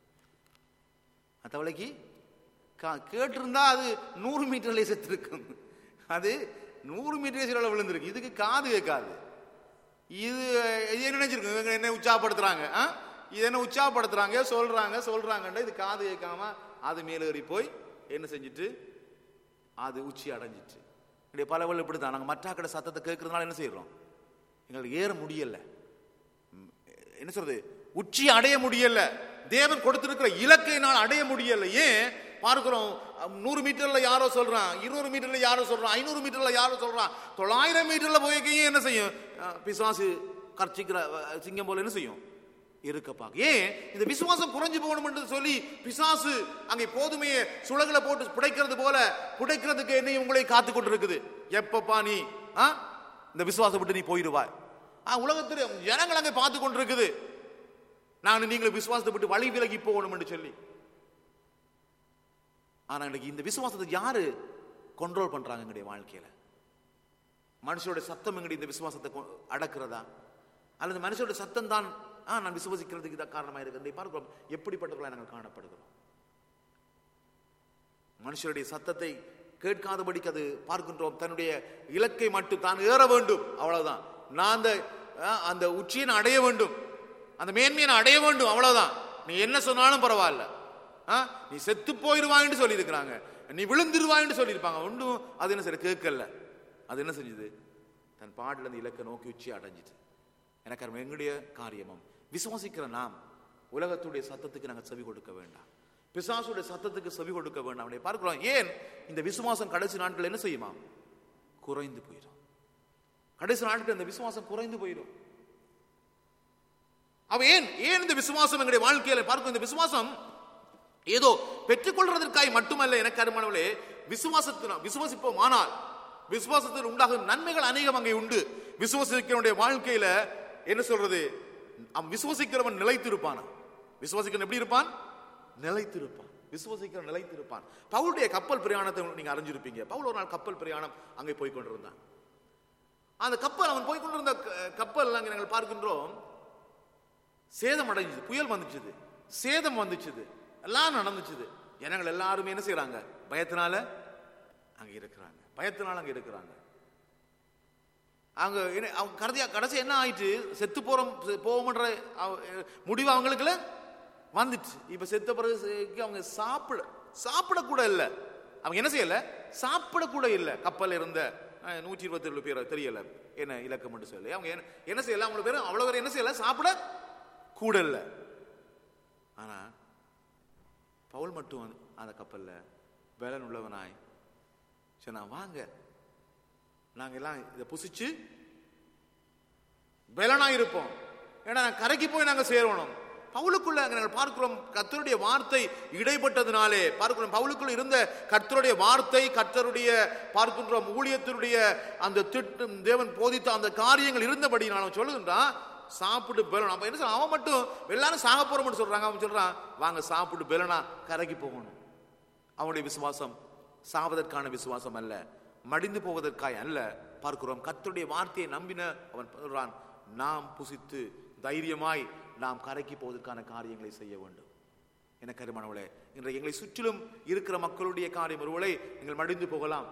அந்த தவளைக்கு கா கேட்டிருந்தா அது நூறு மீட்டர்ல செத்துருக்கும் அது நூறு மீட்டர் சில விழுந்திருக்கு இதுக்கு காது கேட்காது இது இது என்ன நினைச்சிருக்கு இவங்க என்ன உற்சாகப்படுத்துறாங்க ஆ? இது என்ன உற்சாகப்படுத்துறாங்க சொல்றாங்க சொல்றாங்கன்ற இது காது கேட்காம அது மேல ஏறி போய் என்ன செஞ்சுட்டு அது உச்சி அடைஞ்சிட்டு இப்படி பலவள் இப்படி தான் நாங்கள் மற்றாக்கடை சத்தத்தை கேட்கறதுனால என்ன செய்யறோம் எங்களுக்கு ஏற முடியல ம், என்ன சொல்றது உச்சி அடைய முடியல தேவன் கொடுத்திருக்கிற இலக்கை நான் அடைய முடியல ஏன் பார்க்கிறோம் அம், நூறு மீட்டர்ல யாரோ சொல்றான் இருநூறு மீட்டர்ல யாரோ சொல்றான் ஐநூறு மீட்டர்ல யாரோ சொல்றான் தொள்ளாயிரம் மீட்டர்ல போய்க்கையும் என்ன செய்யும் அஹ், பிசாசு கர்ச்சிக்கிற அஹ், சிங்கம் போல என்ன செய்யும் இருக்க பார்க்க ஏன் இந்த விசுவாசம் குறைஞ்சு போகணும் என்று சொல்லி பிசாசு அங்கே போதுமையே சுளகுல போட்டு புடைக்கிறது போல புடைக்கிறதுக்கு என்ன உங்களை காத்து கொண்டு இருக்குது எப்பப்பா நீ ஆ? இந்த விசுவாசம் விட்டு நீ போயிடுவாய் ஆ, உலகத்தில் ஜனங்கள் அங்கே பார்த்து கொண்டிருக்குது நான் நீங்களும் விசுவாசத்தை விட்டு வழி விலகி போகணும் என்று சொல்லி ஆனா இன்னைக்கு இந்த விசுவாசத்தை யாரு கண்ட்ரோல் பண்றாங்க எங்களுடைய வாழ்க்கையில மனுஷோட சத்தம் எங்களுடைய இந்த விசுவாசத்தை கொ- அடக்குறதா அல்லது மனுஷோட சத்தம் தான் ஆ நான் விசுவசிக்கிறதுக்கு இதான் காரணமா இருக்கிறது பார்க்கிறோம் எப்படிப்பட்டவர்களாக நாங்கள் காணப்படுகிறோம் மனுஷருடைய சத்தத்தை கேட்காதபடிக்கு அது பார்க்கின்றோம் தன்னுடைய இலக்கை மட்டும் தான் ஏற வேண்டும் அவ்வளவுதான் நான் அந்த ஆ, அந்த உச்சியை நான் அடைய வேண்டும் அந்த மேன்மையை நான் அடைய வேண்டும் அவ்வளவுதான் நீ என்ன சொன்னாலும் பரவாயில்ல ஆ, நீ செத்து போயிருவான்னு சொல்லியிருக்கிறாங்க நீ விழுந்துருவான்னு சொல்லியிருப்பாங்க ஒன்றும் அது என்ன சரி கேட்கல அது என்ன செஞ்சது தன் பாடல அந்த இலக்கை நோக்கி உச்சி அடைஞ்சிட்டு எனக்கு அது எங்களுடைய காரியமும் விசுவாசிக்கிற நாம் உலகத்துடைய சத்தத்துக்கு நாங்கள் செவி கொடுக்க வேண்டாம் பிசாசுடைய சத்தத்துக்கு செவி கொடுக்க வேண்டாம் அப்படி பார்க்கிறோம் ஏன் இந்த விசுவாசம் கடைசி நாட்கள் என்ன செய்யுமா குறைந்து போயிடும் கடைசி நாட்கள் இந்த விசுவாசம் குறைந்து போயிடும் அவ ஏன் ஏன் இந்த விசுவாசம் எங்களுடைய வாழ்க்கையில பார்க்கும் இந்த விசுவாசம் ஏதோ பெற்றுக்கொள்றதற்காய் மட்டுமல்ல எனக்கு அருமானவளே விசுவாசத்தின விசுவாசிப்போம் ஆனால் விசுவாசத்தில் உண்டாகும் நன்மைகள் அநேகம் அங்கே உண்டு விசுவாசிக்கிறவனுடைய வாழ்க்கையில என்ன சொல்றது அவன் விசுவாசிக்கிறவன் நிலைத்திருப்பான் விசுவாசிக்கிறவன் எப்படி இருப்பான் நிலைத்திருப்பான் விசுவாசிக்கிறவன் நிலைத்திருப்பான் பவுலுடைய கப்பல் பிரயாணத்தை நீங்க அறிஞ்சிருப்பீங்க பவுல் ஒரு நாள் கப்பல் பிரயாணம் அங்கே போய் கொண்டிருந்தான் அந்த கப்பல் அவன் போய் கொண்டிருந்த க- கப்பல் அங்கே நாங்கள் பார்க்கின்றோம் சேதம் அடைஞ்சுது புயல் வந்துச்சுது சேதம் வந்துச்சுது எல்லாம் நடந்துச்சுது ஜனங்கள் எல்லாருமே என்ன செய்றாங்க பயத்தினால அங்க இருக்கிறாங்க பயத்தினால அங்க இருக்கிறாங்க அங்க என்ன- அவங்க கடைசியா கடைசி என்ன ஆயிட்டு செத்து போறோம் செ- போவோம்ன்ற அவ- முடிவு அவங்களுக்குல வந்துச்சு இப்ப செத்த பிறகு செ- அவங்க சாப்பிட சாப்பிட கூட இல்ல அவங்க என்ன செய்யல சாப்பிட கூட இல்ல கப்பல் இருந்த அஹ், நூற்றி இருபத்தி ஏழு பேர் தெரியல என்ன இலக்கம் மட்டும் சொல்லி அவங்க என்ன என்ன செய்யல அவங்க பேர் அவ்வளவு பேர் என்ன செய்யல சாப்பிட கூட இல்ல ஆனா பவுல் மட்டும் வந்து அந்த கப்பல்ல பலன் உள்ளவனாய் சரி நான் வாங்க நாங்க எல்லாம் இதை புசிச்சு பலனா இருப்போம் ஏன்னா கரைக்கு போய் நாங்க சேரணும் பவுலுக்குள்ள அங்க நாங்கள் பார்க்கிறோம் கர்த்தருடைய வார்த்தை இடைப்பட்டதுனாலே பார்க்கிறோம் பவுலுக்குள்ள இருந்த கர்த்தருடைய வார்த்தை கர்த்தருடைய பார்க்கின்றோம் ஊழியத்தினுடைய அந்த திட்டம் தேவன் போதித்த அந்த காரியங்கள் இருந்தபடி நான் சொல்லுகின்றான் சாப்பிட்டு பெலன் அப்ப என்ன சொல்றான்? அவன் மட்டும் எல்லாரும் சாக போறோம்னு சொல்றாங்க அவன் சொல்றான் வாங்க சாப்பிட்டு பெலனா கரைக்கு போகணும் அவனுடைய விசுவாசம் சாவதற்கான விசுவாசம் அல்ல மடிந்து போவதற்காய் அல்ல பார்க்கிறோம் கர்த்தருடைய வார்த்தையை நம்பின அவன் சொல்றான் நாம் புசித்து தைரியமாய் நாம் கரைக்கு போவதற்கான காரியங்களை செய்ய வேண்டும் என கருமானவளே இன்றைக்கு எங்களை சுற்றிலும் இருக்கிற மக்களுடைய காரியம் ஒருவேளை நீங்கள் மடிந்து போகலாம்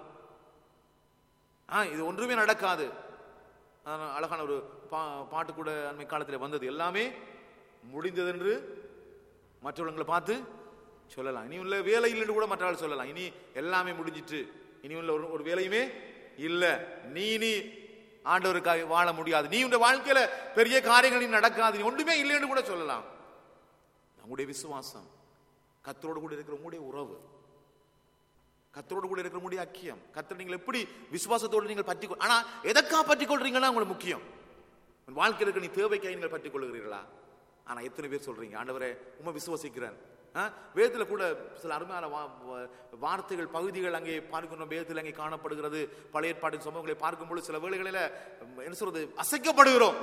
ஆ இது ஒன்றுமே நடக்காது ஆனா, அழகான ஒரு பா பாட்டு கூட அண்மை காலத்தில் வந்தது எல்லாமே முடிந்ததென்று மற்றவங்களை பார்த்து சொல்லலாம் இனி உள்ள வேலை இல்லைன்னு கூட மற்ற ஆள் சொல்லலாம் இனி எல்லாமே முடிஞ்சிட்டு இனி உள்ள ஒரு ஒரு வேலையுமே இல்ல நீ நீ ஆண்டவருக்காக வாழ முடியாது நீ உன் வாழ்க்கையில பெரிய காரியங்கள் இனி நடக்காது நீ ஒன்றுமே இல்லைன்னு கூட சொல்லலாம் நம்முடைய விசுவாசம் கத்தரோடு கூட இருக்கிற உங்களுடைய உறவு கத்தரோடு கூட இருக்கிற முடிய அக்கியம் கத்தர் நீங்கள் எப்படி விசுவாசத்தோடு நீங்கள் பற்றி கொள்- ஆனா எதற்காக பற்றி கொள்றீங்கன்னா உங்களுக்கு முக்கியம் உன் வாழ்க்கையில் இருக்க நீ தேவைக்காக நீங்கள் பற்றி கொள்கிறீர்களா ஆனா எத்தனை பேர் சொல்றீங்க ஆண்டவரே உண்மை விசுவாசிக்கிறேன் ஆ? வேதத்துல கூட சில அருமையான வா- வா- வார்த்தைகள் பகுதிகள் அங்கே பார்க்கின்றோம் வேதத்தில் அங்கே காணப்படுகிறது பழைய ஏற்பாட்டின் சம்பவங்களை பார்க்கும்போது சில வேளைகளில ம், என்ன சொல்றது அசைக்கப்படுகிறோம்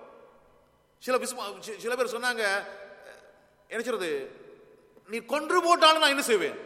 சில விசுவா சி- சில பேர் சொன்னாங்க என்ன சொல்றது நீ கொன்று போட்டாலும் நான் என்ன செய்வேன்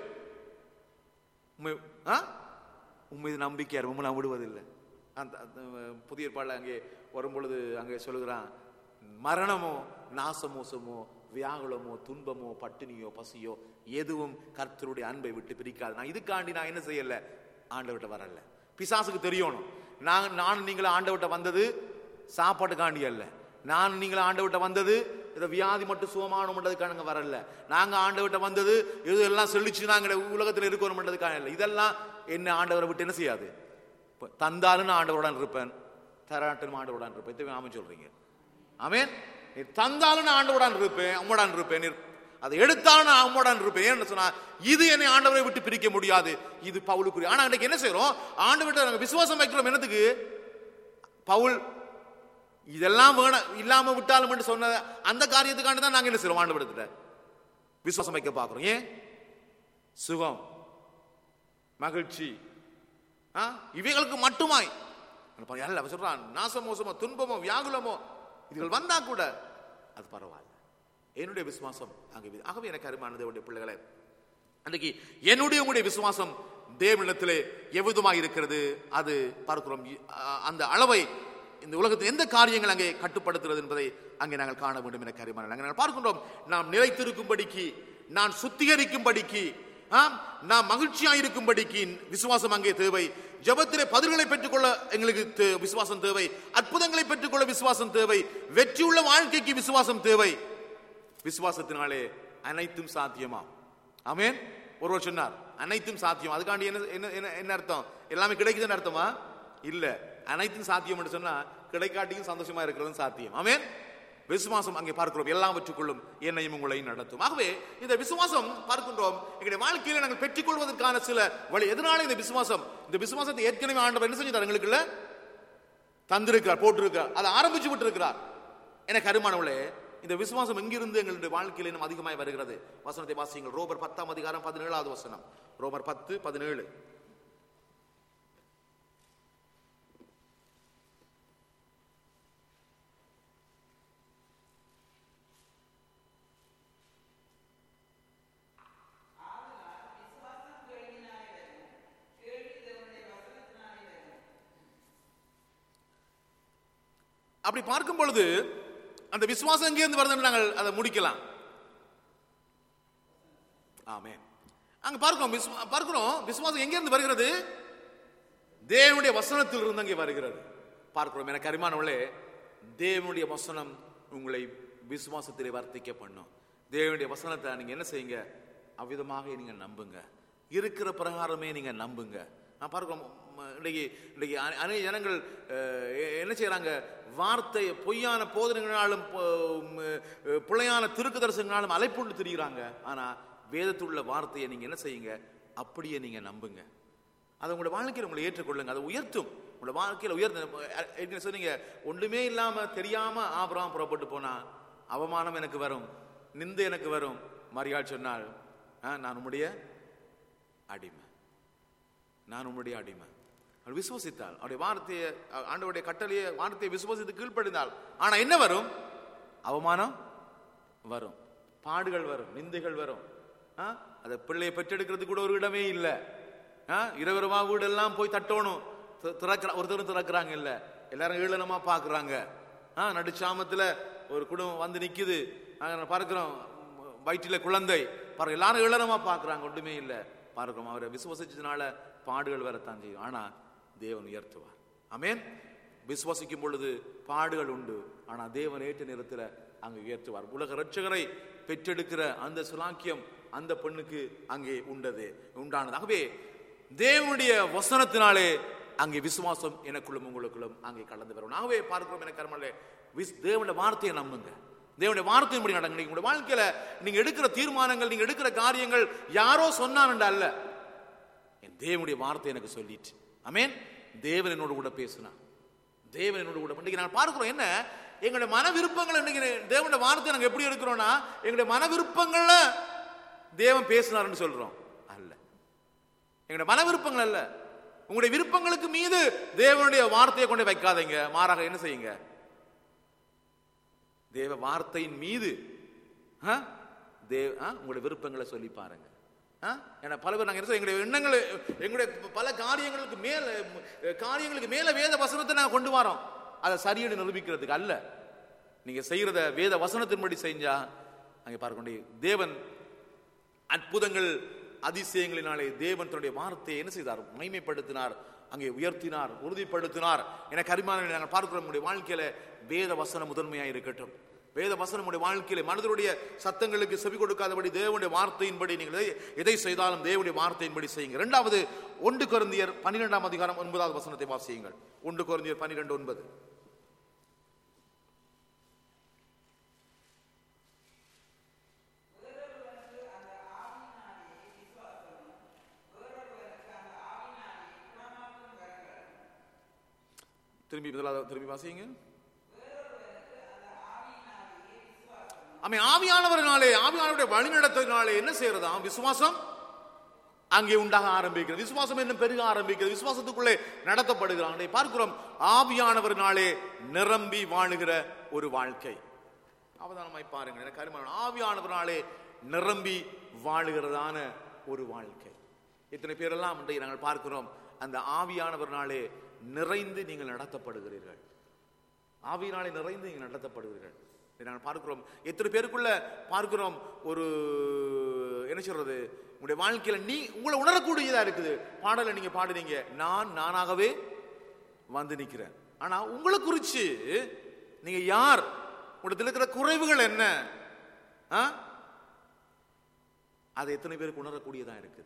உண்மை ஆ உண்மை இது நம்பிக்கையார் உண்மை நான் விடுவதில்லை அந்த அந்த, புதிய ஏற்பாடுல அங்கே வரும்பொழுது அங்கே சொல்லுகிறான் மரணமோ நாசமோசமோ வியாகுலமோ துன்பமோ பட்டினியோ பசியோ எதுவும் கர்த்தருடைய அன்பை விட்டு பிரிக்காது நான் இதுக்காண்டி நான் என்ன செய்யல ஆண்டவர்கிட்ட வரல பிசாசுக்கு தெரியணும் நான் நான் நீங்கள ஆண்டவர்கிட்ட வந்தது சாப்பாட்டுக்காண்டி அல்ல நான் நீங்கள ஆண்டவர்கிட்ட வந்தது இதை வியாதி மட்டும் சுகமானோம்ன்றதுக்காக நாங்க வரல நாங்க ஆண்டவர்கிட்ட வந்தது இது எல்லாம் செழிச்சு நாங்க உலகத்தில் இருக்கணும்ன்றதுக்காக இல்லை இதெல்லாம் என்ன ஆண்டவரை விட்டு என்ன செய்யாது இப்ப தந்தாலும் நான் ஆண்டவருடன் இருப்பேன் தராட்டும் ஆண்டவருடன் இருப்பேன் இதை ஆமென் சொல்றீங்க ஆமென் நீ தந்தாலும் நான் ஆண்டவருடன் இருப்பேன் உம்முடன் இருப்பேன் நீர் அதை எடுத்தாலும் நான் உம்முடன் இருப்பேன் ஏன்னு சொன்னா இது என்னை ஆண்டவரை விட்டு பிரிக்க முடியாது இது பவுலுக்குரிய ஆனா இன்னைக்கு என்ன செய்றோம் ஆண்டவர்கிட்ட நாங்க விசுவாசம் வைக்கிறோம் என்னத்துக்கு பவுல் இதெல்லாம் வேணும் இல்லாம விட்டாலும் என்று சொன்ன அந்த காரியத்துக்காண்டி தான் நாங்க என்ன செய்றோம் ஆண்டவரத்துல விசுவாசம் வைக்க பார்க்கிறோம் ஏன் சுகம் மகிழ்ச்சி ஆ? இவைகளுக்கு மட்டுமாய் அப்ப அல்ல அவன் சொல்றான் நாசமோசமோ துன்பமோ வியாகுலமோ இதுகள் வந்தா கூட அது பரவாயில்ல என்னுடைய விசுவாசம் அங்கே வி- ஆகவே எனக்கு அருமான தேவனுடைய பிள்ளைகளே அன்றைக்கு என்னுடைய உங்களுடைய விசுவாசம் தேவனிடத்திலே எவ்விதமாக இருக்கிறது அது பார்க்கிறோம் இ- அ- அந்த அளவை இந்த உலகத்தில் எந்த காரியங்கள் அங்கே கட்டுப்படுத்துகிறது என்பதை அங்கே நாங்கள் காண வேண்டும் என கருமான நாங்கள் பார்க்கின்றோம் நாம் நிலைத்திருக்கும்படிக்கு நான் சுத்திகரிக்கும்படிக்கு ஆம் நாம் மகிழ்ச்சியாக இருக்கும்படிக்கு விசுவாசம் அங்கே தேவை ஜெபத்திலே பதில்களை பெற்றுக்கொள்ள எங்களுக்கு தே- விசுவாசம் தேவை அற்புதங்களை பெற்றுக்கொள்ள விசுவாசம் தேவை வெற்றியுள்ள வாழ்க்கைக்கு விசுவாசம் தேவை விசுவாசத்தினாலே அனைத்தும் சாத்தியமா ஆமென் ஒருவர் சொன்னார் அனைத்தும் சாத்தியம் அதுக்காண்டி என்ன என்ன என்ன- என்ன அர்த்தம் எல்லாமே கிடைக்குதுன்னு அர்த்தமா இல்ல அனைத்தும் சாத்தியம் என்று சொன்னா கிடைக்காட்டியும் சந்தோஷமா இருக்கிறது சாத்தியம் ஆமென் விசுவாசம் அங்கே பார்க்கிறோம் எல்லாவற்றுக்குள்ளும் என்னையும் உங்களையும் நடத்தும் ஆகவே இந்த விசுவாசம் பார்க்கின்றோம் எங்களுடைய வாழ்க்கையில நாங்கள் பெற்றுக்கொள்வதற்கான சில வழி எதனால இந்த விசுவாசம் இந்த விசுவாசத்தை ஏற்கனவே ஆண்டவர் என்ன செஞ்சார் எங்களுக்கு இல்ல தந்திருக்கிறார் போட்டிருக்கிறார் அதை ஆரம்பிச்சு விட்டு இருக்கிறார் எனக்கு அருமானவளே இந்த விசுவாசம் எங்கிருந்து எங்களுடைய வாழ்க்கையில் இன்னும் அதிகமாய் வருகிறது வசனத்தை வாசியுங்கள் ரோமர் பத்தாம் அதிகாரம் பதினேழாவது வசனம் ரோமர் பத்து பதினேழு அப்படி பார்க்கும் பொழுது அந்த விசுவாசம் எங்கிருந்து வருதுன்னு நாங்கள் அதை முடிக்கலாம் ஆமே அங்க பார்க்கிறோம் விசுவா- பார்க்கிறோம் விசுவாசம் எங்கிருந்து வருகிறது தேவனுடைய வசனத்தில் இருந்து அங்கே வருகிறது பார்க்கிறோம் எனக்கு அரிமானவளே தேவனுடைய வசனம் உங்களை விசுவாசத்திலே வர்த்திக்க பண்ணும் தேவனுடைய வசனத்தை நீங்க என்ன செய்யுங்க அவ்விதமாக நீங்க நம்புங்க இருக்கிற பிரகாரமே நீங்க நம்புங்க நான் பார்க்கிறோம் ம- இன்னைக்கு இன்னைக்கு அ- அநேக ஜனங்கள் அஹ், எ- என்ன செய்யறாங்க வார்த்தை பொய்யான போதனைகளாலும் பொ- ம், அஹ், பிழையான திருக்கு தரிசனங்களாலும் அலைப்புண்டு திரிகிறாங்க ஆனா வேதத்துள்ள வார்த்தையை நீங்க என்ன செய்யுங்க அப்படியே நீங்க நம்புங்க அதை உங்களோட வாழ்க்கையில் உங்களை ஏற்றுக்கொள்ளுங்க அதை உயர்த்தும் உங்களோட வாழ்க்கையில் உயர்ந்த ஏற்கனவே சொன்னீங்க ஒன்றுமே இல்லாம தெரியாம ஆபராம் புறப்பட்டு போனா அவமானம் எனக்கு வரும் நிந்தை எனக்கு வரும் மரியாள் சொன்னால் "ஆ, நான் உம்முடைய அடிமை நான் உம்முடைய அடிமை அவள் விசுவசித்தாள் அவருடைய வார்த்தையை அ- ஆண்டவருடைய கட்டளையை வார்த்தையை விசுவசித்து கீழ்ப்படிந்தாள் ஆனா என்ன வரும் அவமானம் வரும் பாடுகள் வரும் நிந்தைகள் வரும் ஆ? அதை பிள்ளையை பெற்றெடுக்கிறதுக்கு கூட ஒரு இடமே இல்லை இரவரமா வீடெல்லாம் போய் தட்டணும் தி- திறக்கிற ஒருத்தரும் திறக்கிறாங்க இல்ல எல்லாரும் ஈழனமா பாக்குறாங்க ஆ நடுச்சாமத்துல ஒரு குடும்பம் வந்து நிக்குது நாங்க பார்க்கிறோம் உம், வயிற்றில குழந்தை பாருங்க எல்லாரும் ஈழனமா பாக்குறாங்க ஒன்றுமே இல்ல பார்க்கிறோம் அவரை விசுவசிச்சதுனால பாடுகள் வரத்தான் செய்யும் ஆனா தேவன் உயர்த்துவார் ஆமென் விசுவாசிக்கும் பொழுது பாடுகள் உண்டு ஆனா தேவன் ஏற்ற நேரத்துல அங்கே உயர்த்துவார் உலக ரட்சகரை பெற்றெடுக்கிற அந்த சுலாக்கியம் அந்த பெண்ணுக்கு அங்கே உண்டது உண்டானது ஆகவே தேவனுடைய வசனத்தினாலே அங்கே விசுவாசம் எனக்குள்ளும் உங்களுக்குள்ளும் அங்கே கலந்து வரும் ஆகவே பார்க்கிறோம் எனக்கு கர்மலே விஸ் தேவனுடைய வார்த்தையை நம்புங்க தேவனுடைய வார்த்தையின்படி நடங்க நீங்க உங்களுடைய வாழ்க்கையில நீங்க எடுக்கிற தீர்மானங்கள் நீங்க எடுக்கிற காரியங்கள் யாரோ சொன்னான்டா அல்ல என் தேவனுடைய வார்த்தை எனக்கு சொல்லிட்டு ஆமென் தேவன் என்னோட கூட பேசினார் தேவன் என்னோட கூட இன்னைக்கு நான் பார்க்கிறோம் என்ன எங்களுடைய மன விருப்பங்கள் இன்னைக்கு தேவனுடைய வார்த்தை நாங்க எப்படி இருக்கிறோம்னா எங்களுடைய மன விருப்பங்கள்ல தேவன் பேசினார்னு சொல்றோம் அல்ல எங்களுடைய மன விருப்பங்கள் அல்ல உங்களுடைய விருப்பங்களுக்கு மீது தேவனுடைய வார்த்தையை கொண்டு வைக்காதீங்க மாறாக என்ன செய்யுங்க தேவ வார்த்தையின் மீது ஆ? தேவ ஆ? உங்களுடைய விருப்பங்களை சொல்லி பாருங்க ஆ? ஏன்னா பல பேர் நாங்க என்ன செய்வோம், எங்களுடைய எண்ணங்கள் எங்களுடைய பல காரியங்களுக்கு மேல காரியங்களுக்கு மேல வேத வசனத்தை நாங்க கொண்டு வரோம் அதை சரியான நிரூபிக்கிறதுக்கு அல்ல நீங்க செய்யறத வேத வசனத்தின்படி செஞ்சா அங்கே பார்க்க முடியும் தேவன் அற்புதங்கள் அதிசயங்களினாலே தேவன் தன்னுடைய வார்த்தையை என்ன செய்தார் மைமைப்படுத்தினார் அங்கே உயர்த்தினார் உறுதிப்படுத்தினார் என கரிமானங்களை நாங்கள் பார்க்கிறோம் நம்முடைய வாழ்க்கையில வேத வசனம் முதன்மையாக இருக்கட்டும் வேத வசனம் நம்முடைய வாழ்க்கையில மனிதருடைய சத்தங்களுக்கு செவி கொடுக்காதபடி தேவனுடைய வார்த்தையின்படி நீங்கள் எதை- எதை செய்தாலும் தேவனுடைய வார்த்தையின்படி செய்யுங்க இரண்டாவது ஒன்று கொரிந்தியர் பன்னிரெண்டாம் அதிகாரம் ஒன்பதாவது வசனத்தை வாசியுங்கள் ஒன்று கொரிந்தியர் பன்னிரெண்டு ஒன்பது திரும்பி முதலாவது திரும்பி வாசிங்க ஆமே ஆவியானவர்னாலே ஆவியானவருடைய வழிநடத்தினாலே என்ன செய்யறதா விசுவாசம் அங்கே உண்டாக ஆரம்பிக்கிறது விசுவாசம் இன்னும் பெருக ஆரம்பிக்கிறது விசுவாசத்துக்குள்ளே நடத்தப்படுகிறாங்க பார்க்கிறோம் ஆவியானவர்னாலே நிரம்பி வாழுகிற ஒரு வாழ்க்கை அவதானமாய் பாருங்கள் எனக்கு அருமையான ஆவியானவர்னாலே நிரம்பி வாழுகிறதான ஒரு வாழ்க்கை இத்தனை பேரெல்லாம் இன்றைக்கு நாங்கள் பார்க்கிறோம் அந்த ஆவியானவர்னாலே நிறைந்து நீங்கள் நடத்தப்படுகிறீர்கள் ஆவியினாலே நிறைந்து நீங்கள் நடத்தப்படுகிறீர்கள் இதை நாங்கள் பார்க்கிறோம் எத்தனை பேருக்குள்ள பார்க்கிறோம் ஒரு என்ன சொல்றது உங்களுடைய வாழ்க்கையில நீ உங்களை உணரக்கூடியதா இருக்குது பாடலை நீங்க பாடுறீங்க நான் நானாகவே வந்து நிக்கிறேன் ஆனா உங்களை குறிச்சு நீங்க யார் உங்களத்துல இருக்கிற குறைவுகள் என்ன ஆ? அது எத்தனை பேருக்கு உணரக்கூடியதா இருக்குது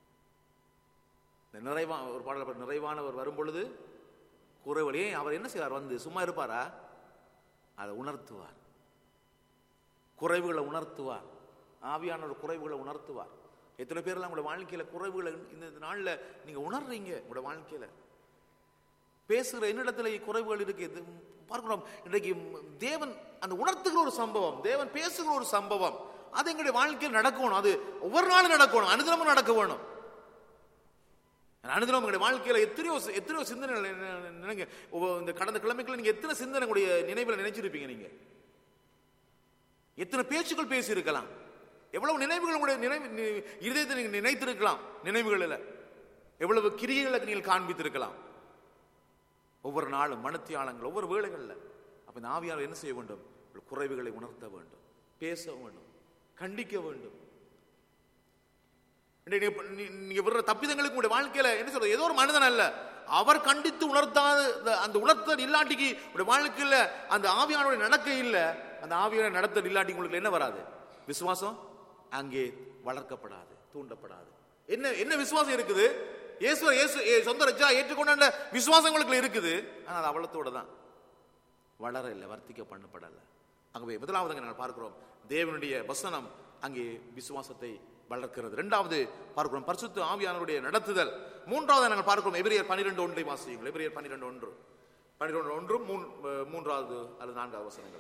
இந்த நிறைவா ஒரு பாடல் நிறைவானவர் வரும் பொழுது குறைவழி அவர் என்ன செய்வார் வந்து சும்மா இருப்பாரா அதை உணர்த்துவார் குறைவுகளை உணர்த்துவார் ஆவியானவர் குறைவுகளை உணர்த்துவார் எத்தனை பேர்லாம் உங்களோட வாழ்க்கையில குறைவுகளை இந்த இந்த நாள்ல நீங்க உணர்றீங்க உங்களோட வாழ்க்கையில பேசுகிற என்னிடத்துல குறைவுகள் இருக்கு இது பார்க்கிறோம் இன்றைக்கு தேவன் அந்த உணர்த்துகிற ஒரு சம்பவம் தேவன் பேசுகிற ஒரு சம்பவம் அது எங்களுடைய வாழ்க்கையில் நடக்கணும் அது ஒவ்வொரு நாளும் நடக்கணும் அனுதினமும் நடக்க வேணும் அனுதினம் உங்களுடைய வாழ்க்கையில எத்தனையோ எத்தனையோ சிந்தனைகள் நினை- நினை- நினைங்க ஒவ்வொரு- இந்த கடந்த கிழமைக்குள்ள நீங்க எத்தனை சிந்தனை உங்களுடைய நினைவுல நினைச்சிருப்பீங்க நீங்க எத்தனை பேச்சுக்கள் பேசி இருக்கலாம் எவ்வளவு நினைவுகள் உங்களுடைய நினைவு நி- இருதயத்தை நீங்க நினைத்திருக்கலாம் நினைவுகளில் எவ்வளவு கிரியைகளை நீங்கள் காண்பித்திருக்கலாம் ஒவ்வொரு நாளும் மனத்தியாளங்கள் ஒவ்வொரு வேளைகளில் அப்ப இந்த ஆவியாளர் என்ன செய்ய வேண்டும் உங்கள் குறைவுகளை உணர்த்த வேண்டும் பேச வேண்டும் கண்டிக்க வேண்டும் இன்னைக்கு நீங்க- நீ- நீங்க விடுற தப்பிதங்களுக்கு உங்களுடைய வாழ்க்கையில என்ன சொல்றது ஏதோ ஒரு மனிதன் அல்ல அவர் கண்டித்து உணர்த்தாத அந்த- அந்த உணர்த்தல் இல்லாட்டிக்கு உங்களுடைய வாழ்க்கையில அந்த ஆவியானுடைய நடக்க இல்ல அந்த ஆவியான நடத்தல் இல்லாட்டி உங்களுக்கு என்ன வராது விசுவாசம் அங்கே வளர்க்கப்படாது தூண்டப்படாது என்ன என்ன விசுவாசம் இருக்குது இயேசுவ இயேசு ஏ- சொந்த ரஜா ஏற்றுக்கொண்ட விசுவாசம் உங்களுக்கு இருக்குது ஆனா அது அவ்வளத்தோட தான் வளர இல்லை வர்த்திக்க பண்ணப்படல ஆகவே முதலாவது நாங்கள் பார்க்கிறோம் தேவனுடைய வசனம் அங்கே விசுவாசத்தை வளர்க்கிறது இரண்டாவது பார்க்கிறோம் பரிசுத்த ஆவியானவருடைய நடத்துதல் மூன்றாவது நாங்கள் பார்க்கிறோம் எபிரியர் பன்னிரெண்டு ஒன்றை வாசியுங்கள் எபிரியர் பன்னிரெண்டு ஒன்று பன்னிரெண்டு ஒன்றும் மூன் அஹ், மூன்றாவது அல்லது நான்காவது வசனங்களை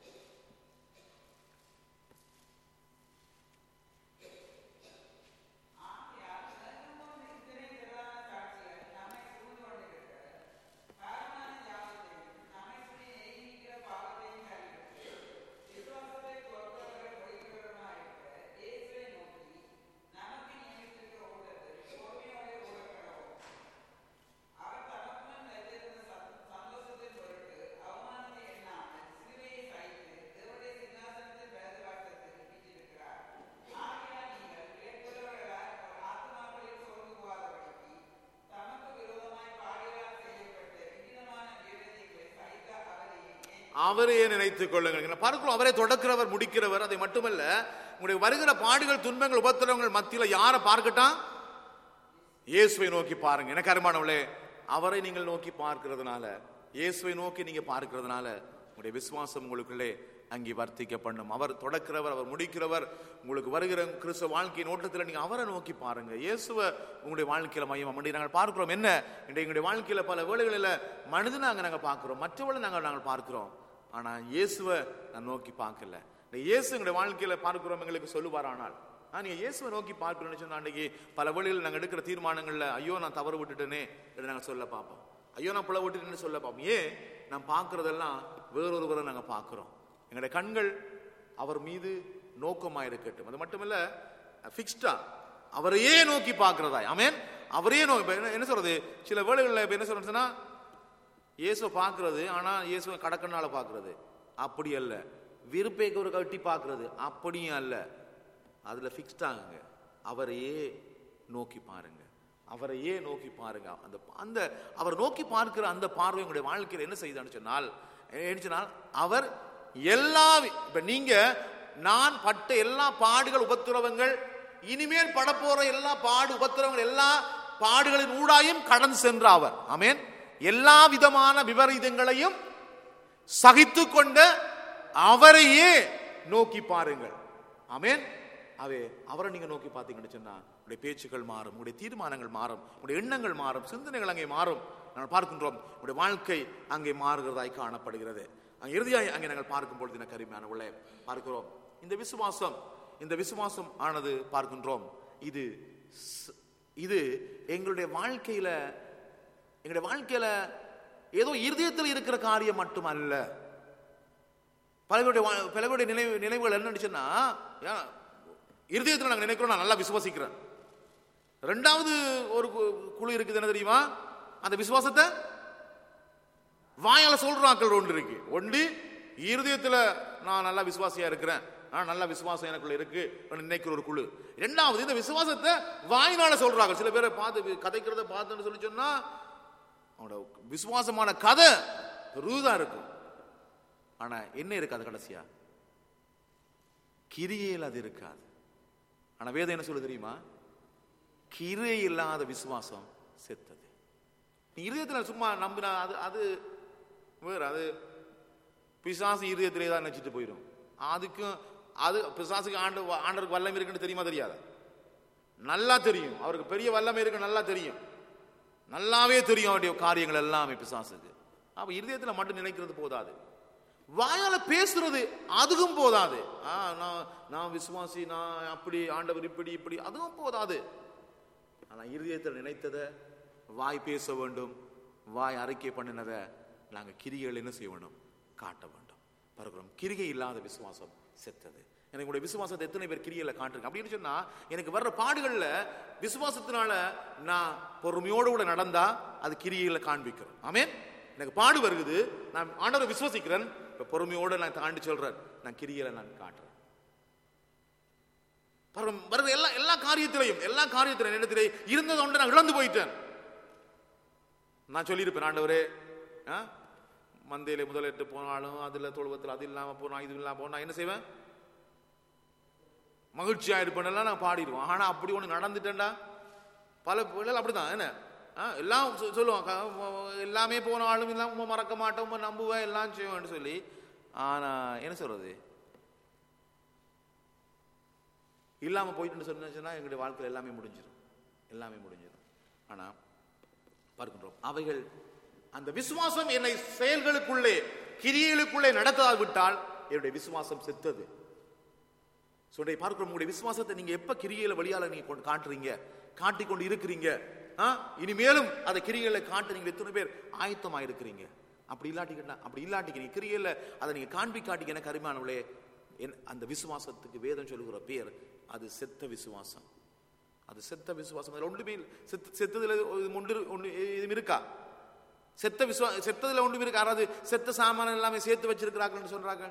அவரையே நினைத்துக் கொள்ளுங்கள் நான் பார்க்கிறோம் அவரை தொடக்கிறவர் முடிக்கிறவர் அதை மட்டுமல்ல உங்களுடைய வருகிற பாடுகள் துன்பங்கள் உபத்திரவங்கள் மத்தியில யாரை பார்க்கட்டான் இயேசுவை நோக்கி பாருங்க எனக்கு அருமானவளே அவரை நீங்கள் நோக்கி பார்க்கிறதுனால இயேசுவை நோக்கி நீங்க பார்க்கிறதுனால உங்களுடைய விசுவாசம் உங்களுக்குள்ளே அங்கே வர்த்திக்க பண்ணும் அவர் தொடக்கிறவர் அவர் முடிக்கிறவர் உங்களுக்கு வருகிற கிறிஸ்துவ வாழ்க்கையின் ஓட்டத்தில் நீங்க அவரை நோக்கி பாருங்க இயேசுவை உங்களுடைய வாழ்க்கையில மையம் அப்படி நாங்கள் பார்க்கிறோம் என்ன இன்றைய எங்களுடைய வாழ்க்கையில பல வேளைகளில் மனிதனாங்க நாங்க பார்க்கிறோம் மற்றவளை நாங்கள் நாங்கள் பார்க்கிறோம் ஆனா இயேசுவை நான் நோக்கி பார்க்கல இந்த இயேசு எங்களுடைய வாழ்க்கையில பார்க்கிறோம் எங்களுக்கு சொல்லுவாரானால் நான் நீங்க இயேசுவை நோக்கி பார்க்கணும்னு சொன்னா அன்னைக்கு பல வழிகளில் நாங்கள் எடுக்கிற தீர்மானங்கள்ல ஐயோ நான் தவறு விட்டுட்டேனே என்று நாங்கள் சொல்ல பார்ப்போம் ஐயோ நான் பிழை விட்டுட்டேன்னு சொல்ல பார்ப்போம் ஏன் நான் பார்க்கறதெல்லாம் வேறொருவரை நாங்கள் பார்க்கிறோம் எங்களுடைய கண்கள் அவர் மீது நோக்கமாக இருக்கட்டும் அது மட்டுமல்ல ஃபிக்ஸ்டா அவரையே நோக்கி பார்க்கிறதா ஆமென் அவரையே நோக்கி இப்ப என்ன என்ன சொல்றது சில வேளைகளில் இப்ப என்ன சொல்றதுன்னா இயேசுவை பார்க்கிறது ஆனா இயேசுவை கடக்கனால பார்க்கிறது அப்படி அல்ல விருப்பைக்கு ஒரு கட்டி பார்க்கிறது அப்படியும் அல்ல அதுல ஃபிக்ஸ்ட் ஆகுங்க அவரையே நோக்கி பாருங்க அவரையே நோக்கி பாருங்க அந்த அந்த அவர் நோக்கி பார்க்கிற அந்த பார்வை உங்களுடைய வாழ்க்கையில் என்ன செய்தான்னு சொன்னால் என்ன சொன்னால் அவர் எல்லா வி- இப்ப நீங்க நான் பட்ட எல்லா பாடுகள் உபத்திரவங்கள் இனிமேல் படப்போற எல்லா பாடு உபத்திரவங்கள் எல்லா பாடுகளின் ஊடாயும் கடந்து சென்ற அவர் ஆமென் எல்லா விதமான விபரீதங்களையும் சகித்து கொண்ட அவரையே நோக்கி பாருங்கள் ஆமென் அவே அவரை நீங்க நோக்கி பார்த்தீங்கன்னு சொன்னா உங்களுடைய பேச்சுக்கள் மாறும் உங்களுடைய தீர்மானங்கள் மாறும் உங்களுடைய எண்ணங்கள் மாறும் சிந்தனைகள் அங்கே மாறும் நாங்கள் பார்க்கின்றோம் உங்களுடைய வாழ்க்கை அங்கே மாறுகிறதாய் காணப்படுகிறது அங்கே இறுதியாய் அங்கே நாங்கள் பார்க்கும் பொழுது எனக்கு அருமையானவர்களே பார்க்கிறோம் இந்த விசுவாசம் இந்த விசுவாசம் ஆனது பார்க்கின்றோம் இது ஸ்- இது எங்களுடைய வாழ்க்கையில எங்களுடைய வாழ்க்கையில ஏதோ இருதயத்தில் இருக்கிற காரியம் மட்டுமல்ல பலருடைய வா- பலருடைய நினைவு நினைவுகள் என்ன சொன்னா ஏன், இருதயத்தில் நாங்கள் நினைக்கிறோம் நான் நல்லா விசுவாசிக்கிறேன் ரெண்டாவது ஒரு கு- குழு இருக்குது என்ன தெரியுமா அந்த விசுவாசத்தை வாயால சொல்றாக்கள் ஒன்று இருக்கு ஒன்று இருதயத்துல நான் நல்லா விசுவாசியா இருக்கிறேன் நான் நல்ல விசுவாசம் எனக்குள்ள இருக்கு அப்படின்னு நினைக்கிற ஒரு குழு இரண்டாவது இந்த விசுவாசத்தை வாயினால சொல்றாங்க சில பேரை பார்த்து கதைக்கிறத பார்த்துன்னு சொல்லி சொன்னா அவனோட விசுவாசமான கதை பெருதா இருக்கும் ஆனா என்ன இருக்காது கடைசியா கிரியையில் அது இருக்காது ஆனா வேதம் என்ன சொல்ல தெரியுமா கிரியை இல்லாத விசுவாசம் செத்தது நீ இருதயத்துல சும்மா நம்பினா அது அது வேற அது பிசாசு இருதயத்திலே தான் நினைச்சிட்டு போயிடும் அதுக்கும் அது பிசாசுக்கு ஆண்டு ஆண்டருக்கு வல்லமை இருக்குன்னு தெரியுமா தெரியாதா நல்லா தெரியும் அவருக்கு பெரிய வல்லமை இருக்கு நல்லா தெரியும் நல்லாவே தெரியும் அவருடைய காரியங்கள் எல்லாமே பிசாசுக்கு அப்ப இருதயத்துல மட்டும் நினைக்கிறது போதாது வாயால பேசுறது அதுவும் போதாது ஆ, நான் நான் விசுவாசி நான் அப்படி ஆண்டவர் இப்படி இப்படி அதுவும் போதாது ஆனா இருதயத்தில் நினைத்ததை வாய் பேச வேண்டும் வாய் அறிக்கை பண்ணினதை நாங்க கிரிகள் என்ன செய்ய வேண்டும் காட்ட வேண்டும் பார்க்கிறோம் கிரிகை இல்லாத விசுவாசம் செத்தது எனக்கு உங்களுடைய விசுவாசத்தை எத்தனை பேர் கிரியில காட்டுங்க அப்படின்னு சொன்னா எனக்கு வர்ற பாடுகள்ல விசுவாசத்தினால நான் பொறுமையோடு கூட நடந்தா அது கிரியில காண்பிக்கிறோம் ஆமென் எனக்கு பாடு வருகுது நான் ஆண்டவரை விசுவாசிக்கிறேன் இப்ப பொறுமையோடு நான் தாண்டி சொல்றேன் நான் கிரியில நான் காட்டுறேன் பாருங்க, வருகிற எல்லா எல்லா காரியத்திலையும் எல்லா காரியத்திலும் என்னத்திலே இருந்தது ஒன்று நான் இழந்து போயிட்டேன் நான் சொல்லியிருப்பேன் ஆண்டவரே ஆ? மந்தையில முதலிட்டு போனாலும் அதுல தொழுவத்தில் அது இல்லாம போனா இது இல்லாம போனா என்ன செய்வேன் மகிழ்ச்சியா இருப்பேன்லாம் நான் பாடிடுவோம் ஆனா அப்படி ஒண்ணு நடந்துட்டேன்டா பல பிள்ளைகள் அப்படிதான் என்ன ஆ, எல்லாம் சொ- சொல்லுவான் க- எல்லாமே போனாலும் எல்லாம் உம்மை மறக்க மாட்டோம் உம்மை நம்புவேன் எல்லாம் செய்வேன்னு சொல்லி ஆனா என்ன சொல்றது இல்லாம போயிட்டுன்னு சொன்னா எங்களுடைய வாழ்க்கையில் எல்லாமே முடிஞ்சிடும் எல்லாமே முடிஞ்சிடும் ஆனா பார்க்கின்றோம் அவைகள் அந்த விசுவாசம் என்னை செயல்களுக்குள்ளே கிரியைகளுக்குள்ளே நடத்தாவிட்டால் என்னுடைய விசுவாசம் செத்தது சொல்றேன் பார்க்கிறோம் உங்களுடைய விசுவாசத்தை நீங்க எப்ப கிரியையில வழியால நீங்க கொண்டு காட்டுறீங்க காட்டிக் கொண்டு இருக்கிறீங்க ஆ? இனிமேலும் அதை கிரியையில காட்ட நீங்க எத்தனை பேர் ஆயத்தமா இருக்கிறீங்க அப்படி இல்லாட்டிக்கிட்டா அப்படி இல்லாட்டிக்கிறீங்க கிரியையில அதை நீங்க காண்பி காட்டிக்க எனக்கு அருமையானவளே என் அந்த விசுவாசத்துக்கு வேதம் சொல்லுகிற பேர் அது செத்த விசுவாசம் அது செத்த விசுவாசம் அதுல ஒன்றுமே இல்ல. செத்து செத்ததுல ஒரு ஒன்று ஒன்று இதுவும் இருக்கா செத்த விசுவா செத்ததுல ஒன்றும் இருக்கா யாராவது செத்த சாமான் எல்லாமே சேர்த்து வச்சிருக்கிறாங்கன்னு சொல்றாங்க